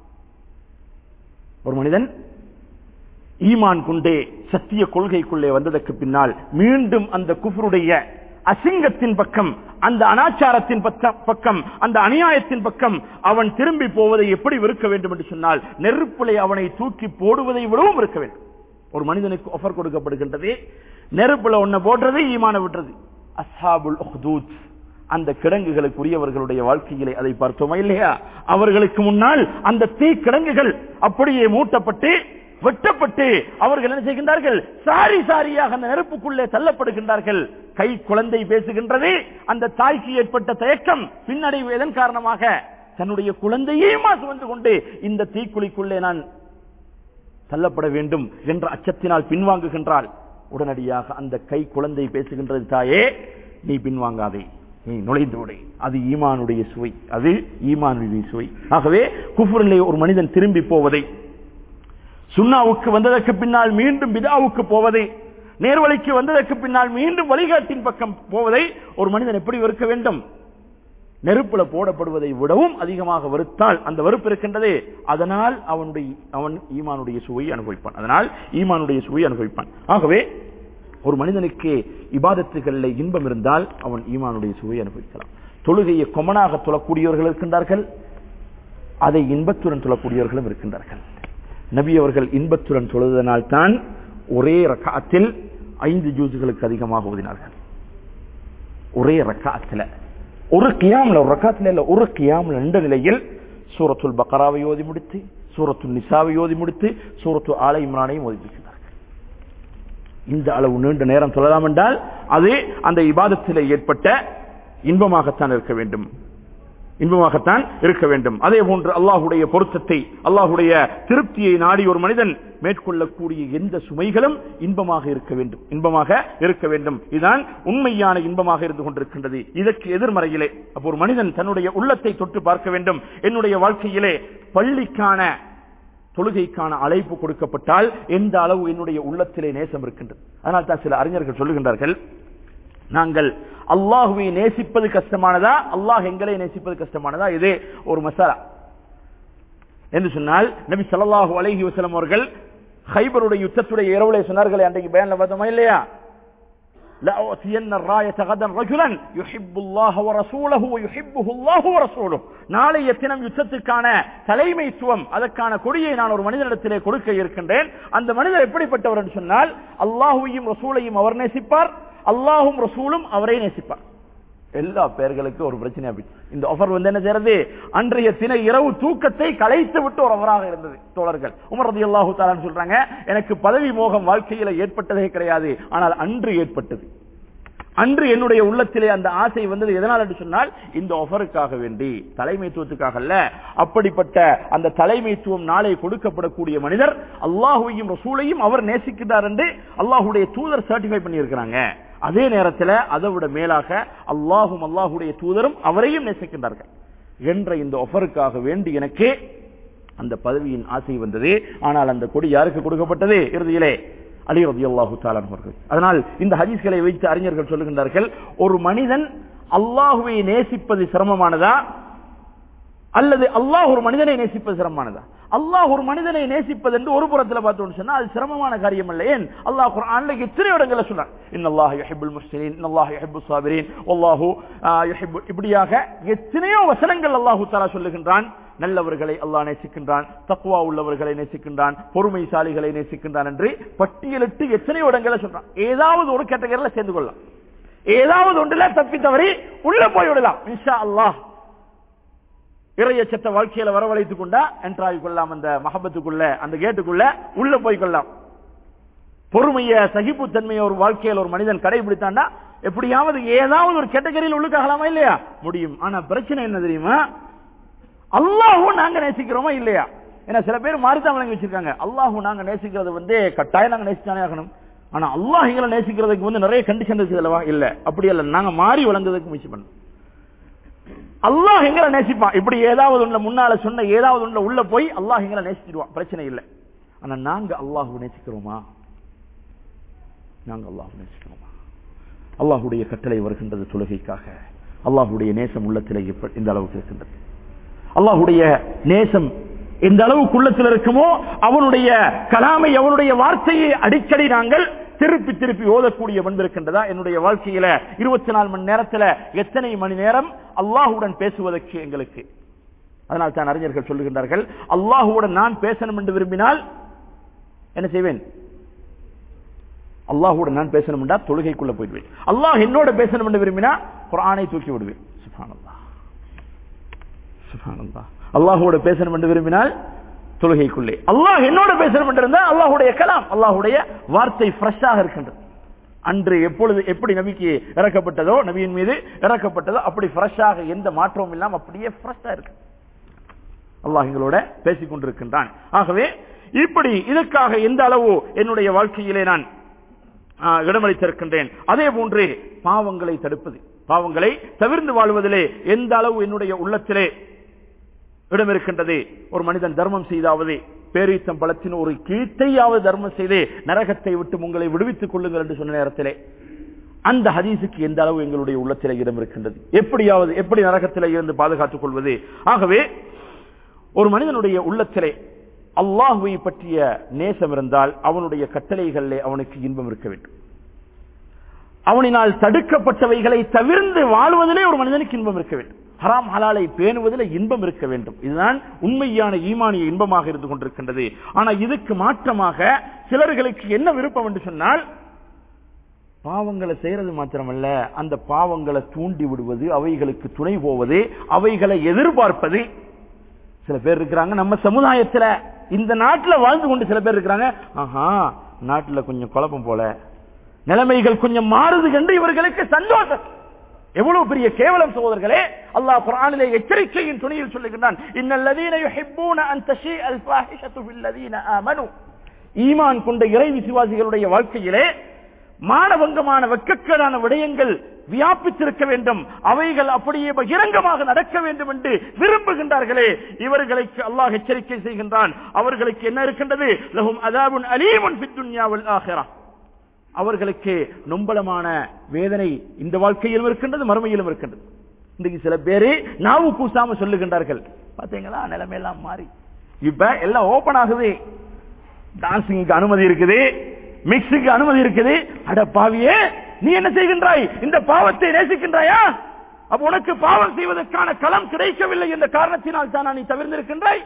ஒரு மனிதன் ஈமான் கொண்டே சத்திய கொள்கைக்குள்ளே வந்ததற்கு பின்னால் மீண்டும் அந்த குஃபருடைய அசிங்கத்தின் பக்கம் அந்த அனாச்சாரத்தின் பக்கம் பக்கம் அந்த அநியாயத்தின் பக்கம் அவன் திரும்பி போவதை எப்படி வெறுக்க வேண்டும் என்று சொன்னால் நெருப்பிலே அவனை தூக்கி போடுவதை விடவும் இருக்க வேண்டும் ஒரு மனிதனுக்கு ஆஃபர் கொடுக்கப்படுகின்றது நெருப்புல ஒன்ன போடுறது ஈமான விட்டுறது அஸ்ஹாபுல் உஹ்தூத் அந்த கிடங்குகளுக்குரியவர்களுடைய வாழ்க்கையிலே அதை பார்த்தோமா இல்லையா அவர்களுக்கு முன்னால் அந்த தீ கிடங்குகள் அப்படியே மூட்டப்பட்டு வெட்டப்பட்டு அவர்கள் என்ன செய்கின்றார்கள் சாரி சாரியாக அந்த நெருப்புக்குள்ளே தள்ளப்படுகின்றார்கள் கை குழந்தை பேசுகின்றது அந்த தாய்க்கு ஏற்பட்ட தயக்கம் பின்னடைவு எதன் காரணமாக தன்னுடைய குழந்தையே சுமந்து கொண்டு இந்த தீக்குழிக்குள்ளே நான் தள்ளப்பட வேண்டும் என்ற அச்சத்தினால் பின்வாங்குகின்றாள் உடனடியாக அந்த கை குழந்தை பேசுகின்றது தாயே நீ பின்வாங்காதே நீ நுழைந்து விடு அது ஈமானுடைய சுவை அது ஈமானுடைய சுவை ஆகவே குஃபுரிலே ஒரு மனிதன் திரும்பி போவதை சுண்ணாவுக்கு வந்ததற்கு பின்னால் மீண்டும் பிதாவுக்கு போவதை நேர்வழிக்கு வந்ததற்கு பின்னால் மீண்டும் வழிகாட்டின் பக்கம் போவதை ஒரு மனிதன் எப்படி வெறுக்க வேண்டும் நெருப்புல போடப்படுவதை விடவும் அதிகமாக வெறுத்தால் அந்த வெறுப்பு இருக்கின்றதே அதனால் அவனுடைய அவன் ஈமானுடைய சுவையை அனுபவிப்பான் அதனால் ஈமானுடைய சுவையை அனுபவிப்பான் ஆகவே ஒரு மனிதனுக்கு இபாதத்துகளில் இன்பம் இருந்தால் அவன் ஈமானுடைய சுவையை அனுபவிக்கலாம் தொழுகையை கொமனாக தொழக்கூடியவர்கள் இருக்கின்றார்கள் அதை இன்பத்துடன் தொழக்கூடியவர்களும் இருக்கின்றார்கள் நபி அவர்கள் இன்பத்துடன் தொழுதனால் தான் ஒரே ரக்காத்தில் ஐந்து ஜூசுகளுக்கு அதிகமாக ஓதினார்கள் ஒரே ரக்காத்துல ஒரு கியாம்ல ஒரு ரக்காத்துல இல்ல ஒரு கியாம்ல என்ற நிலையில் சூரத்துல் பக்கராவை ஓதி முடித்து சூரத்துல் நிசாவை ஓதி முடித்து சூரத்து ஆலை இம்ரானையும் ஓதி முடிக்கிறார்கள் இந்த அளவு நீண்ட நேரம் சொல்லலாம் என்றால் அது அந்த இபாதத்தில் ஏற்பட்ட இன்பமாகத்தான் இருக்க வேண்டும் இன்பமாகத்தான் இருக்க வேண்டும் அதே போன்று அல்லாஹுடைய பொருத்தத்தை அல்லாஹுடைய திருப்தியை நாடி ஒரு மனிதன் மேற்கொள்ளக்கூடிய எந்த சுமைகளும் இன்பமாக இருக்க வேண்டும் இன்பமாக இருக்க வேண்டும் இதுதான் உண்மையான இன்பமாக இருந்து கொண்டிருக்கின்றது இதற்கு எதிர்மறையிலே அப்போ ஒரு மனிதன் தன்னுடைய உள்ளத்தை தொட்டு பார்க்க வேண்டும் என்னுடைய வாழ்க்கையிலே பள்ளிக்கான தொழுகைக்கான அழைப்பு கொடுக்கப்பட்டால் எந்த அளவு என்னுடைய உள்ளத்திலே நேசம் இருக்கின்றது அதனால் தான் சில அறிஞர்கள் சொல்லுகின்றார்கள் நாங்கள் அல்லாஹுவை நேசிப்பது கஷ்டமானதா அல்லாஹ் எங்களை நேசிப்பது கஷ்டமானதா இது ஒரு மசாலா என்று சொன்னால் நபி ஸல்லல்லாஹு அலைஹி வஸல்லம் அவர்கள் ஹைபருடைய யுத்தத்துடைய இரவுலே சொன்னார்களே அன்றைக்கு பயன்ல பார்த்தோமா இல்லையா لأعطين الراية غدا رجلا يحب الله ورسوله ويحبه الله ورسوله நாளைய தினம் யுத்தத்துக்கான தலைமைத்துவம் அதற்கான கொடியை நான் ஒரு மனிதனிடத்திலே கொடுக்க இருக்கின்றேன் அந்த மனிதர் எப்படிப்பட்டவர் என்று சொன்னால் அல்லாஹுவையும் ரசூலையும் அவர் நேசிப்பார் அல்லாஹும் ரசூலும் அவரை நேசிப்பார் எல்லா பேர்களுக்கும் ஒரு பிரச்சனை அப்படி இந்த ஆஃபர் வந்து என்ன செய்யறது அன்றைய தின இரவு தூக்கத்தை கலைத்து விட்டு ஒரு அவராக இருந்தது தோழர்கள் உமர் ரதி அல்லாஹு தாலான்னு சொல்றாங்க எனக்கு பதவி மோகம் வாழ்க்கையில ஏற்பட்டதே கிடையாது ஆனால் அன்று ஏற்பட்டது அன்று என்னுடைய உள்ளத்திலே அந்த ஆசை வந்தது எதனால் என்று சொன்னால் இந்த ஆஃபருக்காக வேண்டி தலைமைத்துவத்துக்காக அல்ல அப்படிப்பட்ட அந்த தலைமைத்துவம் நாளை கொடுக்கப்படக்கூடிய மனிதர் அல்லாஹுவையும் ரசூலையும் அவர் நேசிக்கிறார் என்று அல்லாஹுடைய தூதர் சர்டிஃபை பண்ணி இருக்கிறாங்க அதே நேரத்தில் அதை விட மேலாக அல்லாஹும் அல்லாஹுடைய தூதரும் அவரையும் நேசிக்கின்றார்கள் என்ற இந்த ஒஃபருக்காக வேண்டி எனக்கு அந்த பதவியின் ஆசை வந்தது ஆனால் அந்த கொடி யாருக்கு கொடுக்கப்பட்டது இறுதியிலே அலி ரதி அல்லாஹு அவர்கள் அதனால் இந்த ஹதீஸ்களை வைத்து அறிஞர்கள் சொல்லுகின்றார்கள் ஒரு மனிதன் அல்லாஹுவை நேசிப்பது சிரமமானதா அல்லது அல்லாஹ் ஒரு மனிதனை நேசிப்பது சிரமமானதா அல்லாஹ் ஒரு மனிதனை நேசிப்பது என்று ஒரு புறத்துல பார்த்தோம்னு சொன்னா அது சிரமமான காரியம் அல்ல ஏன் அல்லாஹ் குர்ஆன்ல எத்தனை இடங்களை சொல்றான் இன்னல்லாஹ் யுஹிப்புல் முஹ்சினீன் இன்னல்லாஹ் யுஹிப்புஸ் சாபிரீன் வல்லாஹு யுஹிப்பு இப்படியாக எத்தனையோ வசனங்கள் அல்லாஹ் தஆலா சொல்லுகின்றான் நல்லவர்களை அல்லாஹ் நேசிக்கின்றான் தக்குவா உள்ளவர்களை நேசிக்கின்றான் பொறுமைசாலிகளை நேசிக்கின்றான் என்று பட்டியலிட்டு எத்தனையோ இடங்களை சொல்றான் ஏதாவது ஒரு கேட்டகரியில சேர்ந்து கொள்ளலாம் ஏதாவது ஒன்றுல தப்பி தவறி உள்ள போய் விடலாம் இன்ஷா அல்லாஹ் இறையச்சத்த வாழ்க்கையில வரவழைத்துக் கொண்டா என்ட்ராகி கொள்ளலாம் அந்த மஹபத்துக்குள்ள அந்த கேட்டுக்குள்ள உள்ள போய் கொள்ளலாம் பொறுமைய சகிப்புத்தன்மைய ஒரு வாழ்க்கையில் ஒரு மனிதன் கடைபிடித்தாண்டா எப்படியாவது ஏதாவது ஒரு கேட்டகரியில் உள்ளுக்காகலாமா இல்லையா முடியும் ஆனா பிரச்சனை என்ன தெரியுமா அல்லாஹும் நாங்க நேசிக்கிறோமா இல்லையா ஏன்னா சில பேர் மாறித்தான் வழங்கி வச்சிருக்காங்க அல்லாஹும் நாங்க நேசிக்கிறது வந்து கட்டாயம் நாங்க நேசிச்சானே ஆகணும் ஆனா அல்லாஹ் எங்களை நேசிக்கிறதுக்கு வந்து நிறைய கண்டிஷன் இருக்குது அல்லவா இல்ல அப்படி அல்ல நாங்க மாறி வழங்குறதுக்கு முயற்சி பண்ணணும் அல்லாஹ் எங்களை நேசிப்பான் இப்படி ஏதாவது ஒண்ணுல முன்னால சொன்ன ஏதாவது ஒண்ணுல உள்ள போய் அல்லாஹ் எங்களை நேசிச்சிடுவான் பிரச்சனை இல்லை ஆனா நாங்க அல்லாஹ் நேசிக்கிறோமா நாங்க அல்லாஹ் நேசிக்கிறோமா அல்லாஹுடைய கட்டளை வருகின்றது தொழுகைக்காக அல்லாஹுடைய நேசம் உள்ளத்திலே இப்ப- இந்த அளவுக்கு இருக்கின்றது அல்லாஹுடைய நேசம் எந்த அளவுக்கு உள்ளத்தில் இருக்குமோ அவனுடைய கலாமை அவனுடைய வார்த்தையை அடிக்கடி நாங்கள் திருப்பி திருப்பி ஓதக்கூடிய பண்பு இருக்கின்றதா என்னுடைய வாழ்க்கையில இருபத்தி நாலு மணி நேரத்துல எத்தனை மணி நேரம் அல்லாஹுடன் பேசுவதற்கு எங்களுக்கு அதனால் தான் அறிஞர்கள் சொல்லுகின்றார்கள் அல்லாஹுடன் நான் பேசணும் என்று விரும்பினால் என்ன செய்வேன் அல்லாஹுடன் நான் பேசணும் என்றால் தொழுகைக்குள்ள போயிடுவேன் அல்லாஹ் என்னோட பேசணும் என்று விரும்பினா குர்ஆனை தூக்கி விடுவேன் சுப்ஹானல்லாஹ் சுப்ஹானல்லாஹ் அல்லாஹுவோட பேசணும் என்று விரும்பினால் தொழுகைக்குள்ளே அல்லாஹ் என்னோட பேசணும் என்று இருந்தால் அல்லாஹுடைய கலாம் அல்லாஹுடைய வார்த்தை ஃப்ரெஷ்ஷாக இருக்கின்றது அன்று எப்பொழுது எப்படி நபிக்கு இறக்கப்பட்டதோ நபியின் மீது இறக்கப்பட்டதோ அப்படி ஃப்ரெஷ்ஷாக எந்த மாற்றமும் இல்லாம அப்படியே ஃப்ரெஷ்ஷா இருக்கு அல்லாஹ் எங்களோட பேசிக் கொண்டிருக்கின்றான் ஆகவே இப்படி இதற்காக எந்த அளவு என்னுடைய வாழ்க்கையிலே நான் ஆ, இடமளித்திருக்கின்றேன் அதே போன்று பாவங்களை தடுப்பது பாவங்களை தவிர்ந்து வாழ்வதிலே எந்த அளவு என்னுடைய உள்ளத்திலே இடம் இருக்கின்றது ஒரு மனிதன் தர்மம் செய்தாவது பேரீத்தம் பழத்தின் ஒரு கீட்டையாவது தர்மம் செய்து நரகத்தை விட்டு உங்களை விடுவித்துக் கொள்ளுங்கள் என்று சொன்ன நேரத்திலே அந்த ஹதீஸுக்கு எந்த அளவு எங்களுடைய உள்ளத்திலே இடம் இருக்கின்றது எப்படியாவது எப்படி நரகத்திலே இருந்து பாதுகாத்துக் கொள்வது ஆகவே ஒரு மனிதனுடைய உள்ளத்திலே அல்லாஹுவை பற்றிய நேசம் இருந்தால் அவனுடைய கட்டளைகளிலே அவனுக்கு இன்பம் இருக்க வேண்டும் அவனினால் தடுக்கப்பட்டவைகளை தவிர்ந்து வாழ்வதிலே ஒரு மனிதனுக்கு இன்பம் இருக்க வேண்டும் ஹராம் ஹலாலை பேணுவதில் இன்பம் இருக்க வேண்டும் இதுதான் உண்மையான ஈமானிய இன்பமாக இருந்து கொண்டிருக்கின்றது ஆனா இதுக்கு மாற்றமாக சிலர்களுக்கு என்ன விருப்பம் என்று சொன்னால் பாவங்களை செய்யறது மாத்திரமல்ல அந்த பாவங்களை தூண்டி விடுவது அவைகளுக்கு துணை போவது அவைகளை எதிர்பார்ப்பது சில பேர் இருக்கிறாங்க நம்ம சமுதாயத்துல இந்த நாட்டுல வாழ்ந்து கொண்டு சில பேர் இருக்கிறாங்க ஆஹா நாட்டுல கொஞ்சம் குழப்பம் போல நிலைமைகள் கொஞ்சம் மாறுது என்று இவர்களுக்கு சந்தோஷம் எவ்வளவு பெரிய கேவலம் சகோதரர்களே அல்லாஹ் குர்ஆனிலே எச்சரிக்கையின் துணியில் சொல்லுகின்றான் இன்னல்லதீன யுஹிப்பூன அன் தஷீஅல் ஃபாஹிஷத்து பில்லதீன ஆமனு ஈமான் கொண்ட இறை விசுவாசிகளுடைய வாழ்க்கையிலே மானவங்கமான வெட்கக்கேடான விடயங்கள் வியாபித்திருக்க வேண்டும் அவைகள் அப்படியே பகிரங்கமாக நடக்க வேண்டும் என்று விரும்புகின்றார்களே இவர்களுக்கு அல்லாஹ் எச்சரிக்கை செய்கின்றான் அவர்களுக்கு என்ன இருக்கின்றது லஹும் அதாபுன் அலீமுன் ஃபித் துன்யா வல் ஆஹிரா அவர்களுக்கு நொம்பலமான வேதனை இந்த வாழ்க்கையிலும் இருக்கின்றது மறுமையிலும் இருக்கின்றது இன்றைக்கு சில பேரு நாவு கூசாம சொல்லுகின்றார்கள் பாத்தீங்களா நிலைமையெல்லாம் மாறி இப்ப எல்லாம் ஓபன் ஆகுது டான்சிங்க்கு அனுமதி இருக்குது மிக்ஸுக்கு அனுமதி இருக்குது அட பாவியே நீ என்ன செய்கின்றாய் இந்த பாவத்தை நேசிக்கின்றாயா அப்ப உனக்கு பாவம் செய்வதற்கான களம் கிடைக்கவில்லை என்ற காரணத்தினால் தானா நீ தவிர்த்திருக்கின்றாய்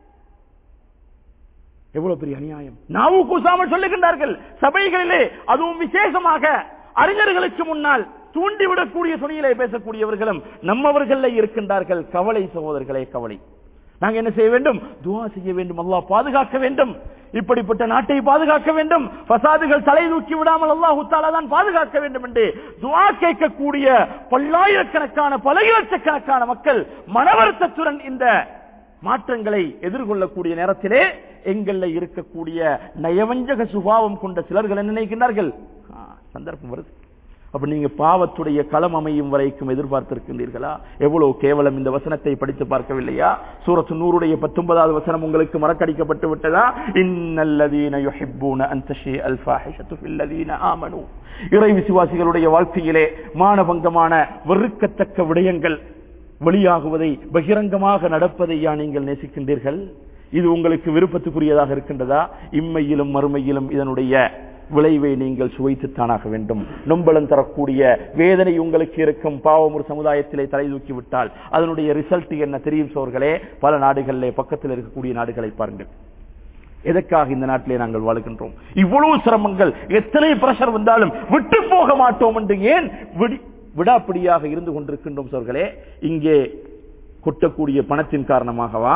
எவ்வளவு பெரிய அநியாயம் நாவு கூசாமல் சொல்லுகின்றார்கள் சபைகளிலே அதுவும் விசேஷமாக அறிஞர்களுக்கு முன்னால் தூண்டிவிடக்கூடிய துணியிலே பேசக்கூடியவர்களும் நம்மவர்கள இருக்கின்றார்கள் கவலை சகோதரர்களே கவலை நாங்க என்ன செய்ய வேண்டும் துவா செய்ய வேண்டும் அல்லாஹ் பாதுகாக்க வேண்டும் இப்படிப்பட்ட நாட்டை பாதுகாக்க வேண்டும் பசாதுகள் தலை தூக்கி விடாமல் அல்லாஹ் தான் பாதுகாக்க வேண்டும் என்று துவா கேட்கக்கூடிய பல்லாயிரக்கணக்கான பல லட்சக்கணக்கான மக்கள் மனவருத்தத்துடன் இந்த மாற்றங்களை எதிர்கொள்ளக்கூடிய நேரத்திலே எங்கள்ல இருக்கக்கூடிய நயவஞ்சக சுபாவம் கொண்ட சிலர்கள் என்ன நினைக்கிறார்கள் ஆ, சந்தர்ப்பம் வருது அப்ப நீங்க பாவத்துடைய களம் அமையும் வரைக்கும் எதிர்பார்த்திருக்கின்றீர்களா எவ்வளவு கேவலம் இந்த வசனத்தை படித்து பார்க்கவில்லையா சூரத்து நூறுடைய பத்தொன்பதாவது வசனம் உங்களுக்கு மறக்கடிக்கப்பட்டு விட்டதா இன்னல்லதீன யுஹிப்பூன அன் தஷி அல் ஃபாஹிஷத்து ஃபில்லதீன ஆமனு இறை விசுவாசிகளுடைய வாழ்க்கையிலே மானபங்கமான வெறுக்கத்தக்க விடயங்கள் வெளியாகுவதை பகிரங்கமாக நடப்பதையா நீங்கள் நேசிக்கின்றீர்கள் இது உங்களுக்கு விருப்பத்துக்குரியதாக இருக்கின்றதா இம்மையிலும் மறுமையிலும் இதனுடைய விளைவை நீங்கள் சுவைத்துத்தானாக வேண்டும் நொம்பலம் தரக்கூடிய வேதனை உங்களுக்கு இருக்கும் பாவம் ஒரு சமுதாயத்திலே தலை தூக்கி விட்டால் அதனுடைய ரிசல்ட் என்ன தெரியும் சோர்களே பல நாடுகளிலே பக்கத்தில் இருக்கக்கூடிய நாடுகளை பாருங்கள் எதற்காக இந்த நாட்டிலே நாங்கள் வாழ்கின்றோம் இவ்வளவு சிரமங்கள் எத்தனை பிரஷர் வந்தாலும் விட்டு போக மாட்டோம் என்று ஏன் விடி- விடாப்பிடியாக இருந்து கொண்டிருக்கின்றோம் சோர்களே இங்கே கொட்டக்கூடிய பணத்தின் காரணமாகவா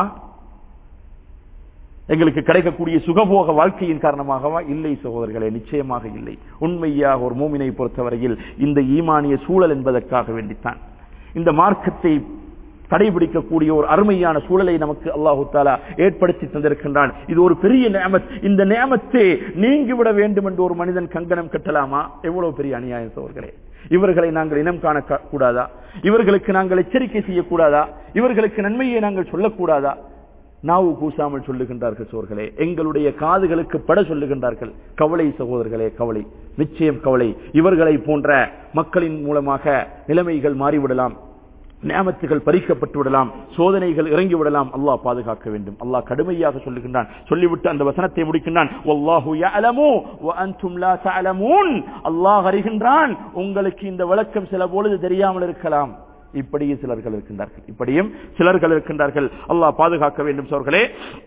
எங்களுக்கு கிடைக்கக்கூடிய சுகபோக வாழ்க்கையின் காரணமாகவா இல்லை சகோதரர்களே நிச்சயமாக இல்லை உண்மையாக ஒரு மூமினை பொறுத்தவரையில் இந்த ஈமானிய சூழல் என்பதற்காக வேண்டித்தான் இந்த மார்க்கத்தை கடைபிடிக்கக்கூடிய ஒரு அருமையான சூழலை நமக்கு அல்லாஹு தாலா ஏற்படுத்தி தந்திருக்கின்றான் இது ஒரு பெரிய நேமத் இந்த நேமத்தை நீங்கிவிட வேண்டும் என்று ஒரு மனிதன் கங்கணம் கட்டலாமா எவ்வளவு பெரிய அநியாயம் சோர்களே இவர்களை நாங்கள் இனம் காண க- கூடாதா இவர்களுக்கு நாங்கள் எச்சரிக்கை செய்யக்கூடாதா இவர்களுக்கு நன்மையை நாங்கள் சொல்லக்கூடாதா நாவு கூசாமல் சொல்லுகின்றார்கள் சோர்களே எங்களுடைய காதுகளுக்கு பட சொல்லுகின்றார்கள் கவலை சகோதரர்களே கவலை நிச்சயம் கவலை இவர்களை போன்ற மக்களின் மூலமாக நிலைமைகள் மாறிவிடலாம் நியமத்துகள் பறிக்கப்பட்டு விடலாம் சோதனைகள் இறங்கி விடலாம் அல்லாஹ் பாதுகாக்க வேண்டும் அல்லாஹ் கடுமையாக சொல்லுகின்றான் சொல்லிவிட்டு அந்த வசனத்தை முடிக்கின்றான் வல்லாஹு யஅலமு வ அன்தும் லா தஅலமூன் அல்லாஹ் அறிகின்றான் உங்களுக்கு இந்த விளக்கம் சில பொழுது தெரியாமல் இருக்கலாம் இப்படியும் சிலர்கள் இருக்கின்றார்கள் இப்படியும் சிலர்கள் இருக்கின்றார்கள் அல்லாஹ் பாதுகாக்க வேண்டும் சோர்களே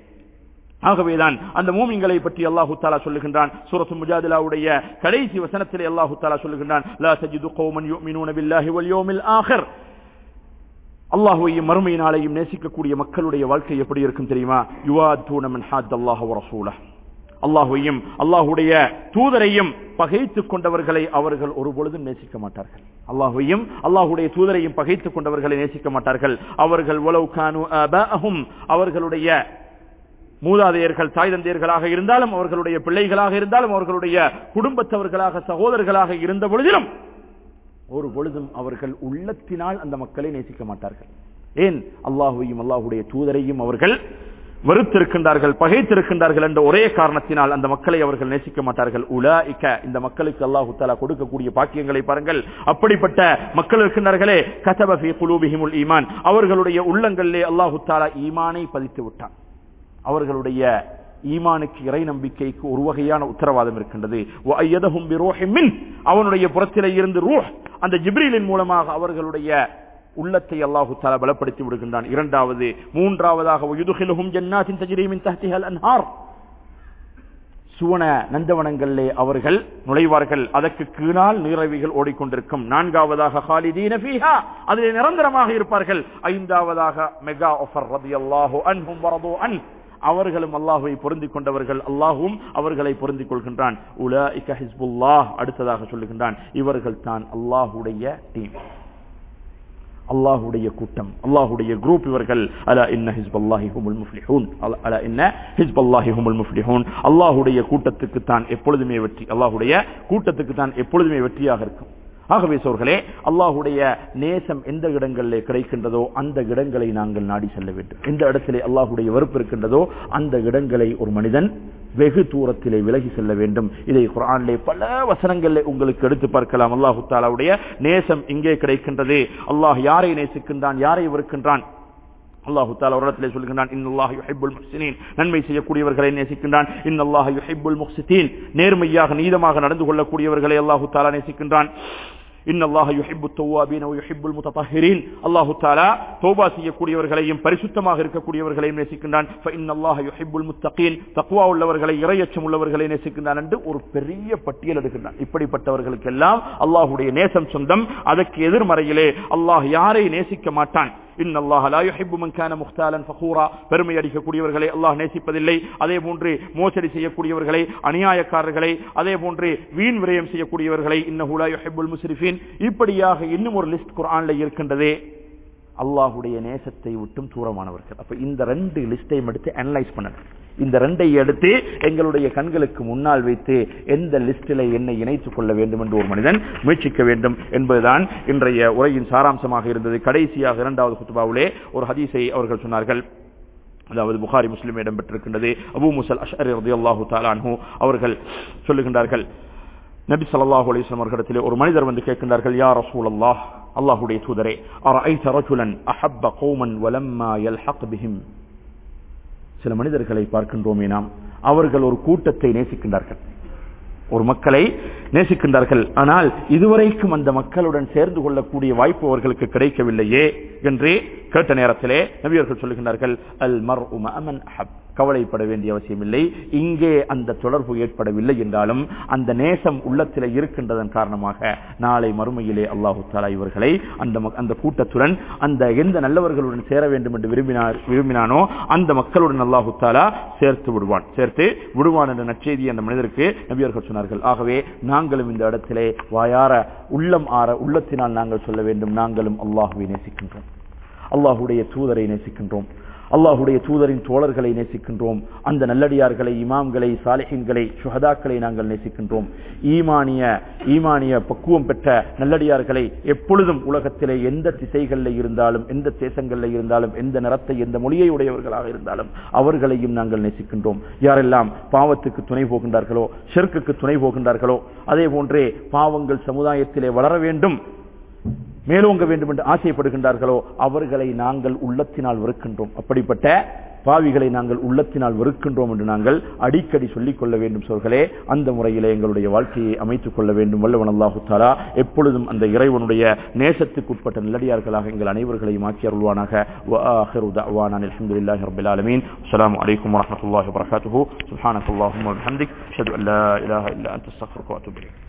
ஆகவேதான் அந்த மூமின்களை பற்றி அல்லாஹு தாலா சொல்லுகின்றான் சூரத்து முஜாதிலாவுடைய கடைசி வசனத்திலே அல்லாஹு தாலா சொல்லுகின்றான் லா தஜிது கௌமன் யுமினூன பில்லாஹி வல் யௌமில் ஆகிர் அல்லாஹுவையும் மறுமை நாளையும் நேசிக்கக்கூடிய மக்களுடைய வாழ்க்கை எப்படி இருக்கும் தெரியுமா யுவாத்தூன மன் ஹாத் அல்லாஹ் ரசூல அல்லாஹுவையும் அல்லாஹுடைய தூதரையும் பகைத்துக் கொண்டவர்களை அவர்கள் ஒரு பொழுதும் நேசிக்க மாட்டார்கள் அல்லாஹுவையும் அல்லாஹுடைய தூதரையும் பகைத்துக் கொண்டவர்களை நேசிக்க மாட்டார்கள் அவர்கள் உலவு கானு ஆபாஅஹும் அவர்களுடைய மூதாதையர்கள் தாய் தந்தையர்களாக இருந்தாலும் அவர்களுடைய பிள்ளைகளாக இருந்தாலும் அவர்களுடைய குடும்பத்தவர்களாக சகோதரர்களாக இருந்த பொழுதிலும் ஒரு பொழுதும் அவர்கள் உள்ளத்தினால் அந்த மக்களை நேசிக்க மாட்டார்கள் ஏன் அல்லாஹுவையும் அல்லாஹுடைய தூதரையும் அவர்கள் வெறுத்திருக்கின்றார்கள் பகைத்திருக்கின்றார்கள் என்ற ஒரே காரணத்தினால் அந்த மக்களை அவர்கள் நேசிக்க மாட்டார்கள் உலாஇக்க இந்த மக்களுக்கு அல்லாஹு தாலா கொடுக்கக்கூடிய பாக்கியங்களை பாருங்கள் அப்படிப்பட்ட மக்கள் இருக்கின்றார்களே கசபி குலூபிஹிமுல் ஈமான் அவர்களுடைய உள்ளங்களிலே அல்லாஹு தாலா ஈமானை பதித்து விட்டான் அவர்களுடைய ஈமானுக்கு இறை நம்பிக்கைக்கு ஒரு வகையான உத்தரவாதம் இருக்கின்றது وَأَيَّدَهُمْ بِرُوحٍ مِّنْهُ. அவனுடைய புறத்திலே இருந்து ரூஹ் அந்த ஜிப்ரீலின் மூலமாக அவர்களுடைய உள்ளத்தை அல்லாஹு தாலா பலப்படுத்தி விடுகின்றான் இரண்டாவது மூன்றாவதாக وَيُدْخِلُهُمْ جَنَّاتٍ تَجْرِي مِنْ تَحْتِهَا الْأَنْهَارُ. சுவன நந்தவனங்களிலே அவர்கள் நுழைவார்கள் அதற்கு கீழால் நீரவிகள் ஓடிக்கொண்டிருக்கும் நான்காவதாக ஹாலிதீன ஃபீஹா அதிலே நிரந்தரமாக இருப்பார்கள் ஐந்தாவதாக மெகா ஆஃபர் ரதியல்லாஹு அன்ஹும் வரது அன் அவர்களும் அல்லாஹுவை பொருந்திக் கொண்டவர்கள் அல்லாஹும் அவர்களை பொருந்திக் கொள்கின்றான் உலாஇக ஹிஸ்புல்லாஹ் அடுத்ததாக சொல்லுகின்றான் இவர்கள் தான் அல்லாஹுடைய டீம் அல்லாஹுடைய கூட்டம் அல்லாஹுடைய குரூப் இவர்கள் அலா இன்ன ஹிஸ்பல்லாஹி ஹுமுல் முஃப்லிஹூன் அல- அலா இன்ன ஹிஸ்பல்லாஹி ஹுமுல் முஃப்லிஹூன் அல்லாஹுடைய கூட்டத்துக்கு தான் எப்பொழுதுமே வெற்றி அல்லாஹுடைய கூட்டத்துக்கு தான் எப்பொழுதுமே வெற்றியாக இருக்கும் ஆகவே சோர்களே அல்லாஹுடைய நேசம் எந்த இடங்களிலே கிடைக்கின்றதோ அந்த இடங்களை நாங்கள் நாடி செல்ல வேண்டும் எந்த இடத்திலே அல்லாஹுடைய வெறுப்பு இருக்கின்றதோ அந்த இடங்களை ஒரு மனிதன் வெகு தூரத்திலே விலகி செல்ல வேண்டும் இதை குரானிலே பல வசனங்களிலே உங்களுக்கு எடுத்து பார்க்கலாம் அல்லாஹு தாலாவுடைய நேசம் இங்கே கிடைக்கின்றது அல்லாஹ் யாரை நேசிக்கின்றான் யாரை வெறுக்கின்றான் அல்லாஹு தாலா ஒரு இடத்திலே சொல்கின்றான் இன்னல்லாஹ் யுஹிப்புல் முஹ்சினீன் நன்மை செய்யக்கூடியவர்களை நேசிக்கின்றான் இன்னல்லாஹ் யுஹிப்புல் முஹ்சிதீன் நேர்மையாக நீதமாக நடந்து கொள்ளக்கூடியவர்களை அல்லாஹு தாலா நேசிக்கின்றான் إن الله يحب التوابين ويحب المتطهرين الله تعالى توبة செய்யக்கூடியவர்களையும் பரிசுத்தமாக இருக்கக்கூடியவர்களையும் நேசிக்கின்றான் فإن الله يحب المتقين தக்வா உள்ளவர்களை இறையச்சம் உள்ளவர்களை நேசிக்கின்றான் என்று ஒரு பெரிய பட்டியல் எடுக்கின்றான் இப்படிப்பட்டவர்களுக்கெல்லாம் அல்லாஹ்வுடைய நேசம் சொந்தம் அதற்கு எதிர்மறையிலே அல்லாஹ் யாரை நேசிக்க மாட்டான் إن الله لا يحب من كان مختالا فخورا பெருமை அடிக்கக்கூடியவர்களை அல்லாஹ் நேசிப்பதில்லை அதே போன்று மோசடி செய்யக்கூடியவர்களை அநியாயக்காரர்களை அதே போன்று வீண் விரயம் செய்யக்கூடியவர்களை இன்னஹு லா யுஹிப்புல் முஸ்ரிஃபீன் இப்படியாக இன்னும் ஒரு லிஸ்ட் குர்ஆன்ல இருக்கின்றதே அல்லாஹுடைய நேசத்தை விட்டும் தூரமானவர்கள் அப்ப இந்த ரெண்டு லிஸ்டையும் எடுத்து அனலைஸ் பண்ணணும் இந்த ரெண்டை எடுத்து எங்களுடைய கண்களுக்கு முன்னால் வைத்து எந்த லிஸ்டில் என்னை இணைத்துக் கொள்ள வேண்டும் என்று ஒரு மனிதன் முயற்சிக்க வேண்டும் என்பதுதான் இன்றைய உரையின் சாராம்சமாக இருந்தது கடைசியாக இரண்டாவது குத்துபாவிலே ஒரு ஹதீஸை அவர்கள் சொன்னார்கள் அதாவது புகாரி முஸ்லிம் இடம்பெற்றிருக்கின்றது அபு முசல் அஷரி ரதியல்லாஹு தாலான்ஹு அவர்கள் சொல்லுகின்றார்கள் நபி ஸல்லல்லாஹு அலைஹி வஸல்லம் அவர்களிடத்திலே ஒரு மனிதர் வந்து கேட்கின்றார்கள் யா ரசூலல்லாஹ் அல்லாஹ்வுடைய தூதரே அரஐத ரஜுலன் அஹப்ப கௌமன் வலம்மா யல்ஹக் பிஹிம் சில மனிதர்களை பார்க்கின்றோமே நாம் அவர்கள் ஒரு கூட்டத்தை நேசிக்கின்றார்கள் ஒரு மக்களை நேசிக்கின்றார்கள் ஆனால் இதுவரைக்கும் அந்த மக்களுடன் சேர்ந்து கொள்ளக்கூடிய வாய்ப்பு அவர்களுக்கு கிடைக்கவில்லையே என்று கேட்ட நேரத்திலே நபியர்கள் சொல்லுகின்றார்கள் அல் மர் அமன் அஹப் கவலைப்பட வேண்டிய அவசியம் இல்லை இங்கே அந்த தொடர்பு ஏற்படவில்லை என்றாலும் அந்த நேசம் உள்ளத்தில் இருக்கின்றதன் காரணமாக நாளை மறுமையிலே அல்லாஹு தாலா இவர்களை அந்த அந்த கூட்டத்துடன் அந்த எந்த நல்லவர்களுடன் சேர வேண்டும் என்று விரும்பினார் விரும்பினானோ அந்த மக்களுடன் அல்லாஹு தாலா சேர்த்து விடுவான் சேர்த்து விடுவான் என்ற நற்செய்தி அந்த மனிதருக்கு நபியர்கள் சொன்னார்கள் ஆகவே நாங்களும் இந்த இடத்திலே வாயார உள்ளம் ஆற உள்ளத்தினால் நாங்கள் சொல்ல வேண்டும் நாங்களும் அல்லாஹுவை நேசிக்கின்றோம் அல்லாஹுடைய தூதரை நேசிக்கின்றோம் அல்லாஹுடைய தூதரின் தோழர்களை நேசிக்கின்றோம் அந்த நல்லடியார்களை இமாம்களை சாலிஹின்களை சுஹதாக்களை நாங்கள் நேசிக்கின்றோம் ஈமானிய ஈமானிய பக்குவம் பெற்ற நல்லடியார்களை எப்பொழுதும் உலகத்திலே எந்த திசைகளில் இருந்தாலும் எந்த தேசங்களில் இருந்தாலும் எந்த நிறத்தை எந்த மொழியை உடையவர்களாக இருந்தாலும் அவர்களையும் நாங்கள் நேசிக்கின்றோம் யாரெல்லாம் பாவத்துக்கு துணை போகின்றார்களோ ஷெர்க்குக்கு துணை போகின்றார்களோ அதே போன்றே பாவங்கள் சமுதாயத்திலே வளர வேண்டும் மேலோங்க வேண்டும் என்று ஆசைப்படுகின்றார்களோ அவர்களை நாங்கள் உள்ளத்தினால் வெறுக்கின்றோம் அப்படிப்பட்ட பாவிகளை நாங்கள் உள்ளத்தினால் வெறுக்கின்றோம் என்று நாங்கள் அடிக்கடி சொல்லிக் கொள்ள வேண்டும் சொல்களே அந்த முறையிலே எங்களுடைய வாழ்க்கையை அமைத்துக் கொள்ள வேண்டும் வல்லவன் அல்லாஹு தாலா எப்பொழுதும் அந்த இறைவனுடைய நேசத்துக்குட்பட்ட நல்லடியார்களாக எங்கள் அனைவர்களையும் ஆக்கி அருள்வானாக அலமதுல்லாஹி ரபில் ஆலமீன் அஸ்லாம் வலைக்கம் வரமத்துல்லாஹி வரகாத்துஹு சுஹானக் அல்லாஹும் வபிஹம்திக் அஷ்ஹது அல்லா இலாஹ இல்லா அன்த அஸ்தக்ஃபிருக்க வ அத்தூபு இலைக்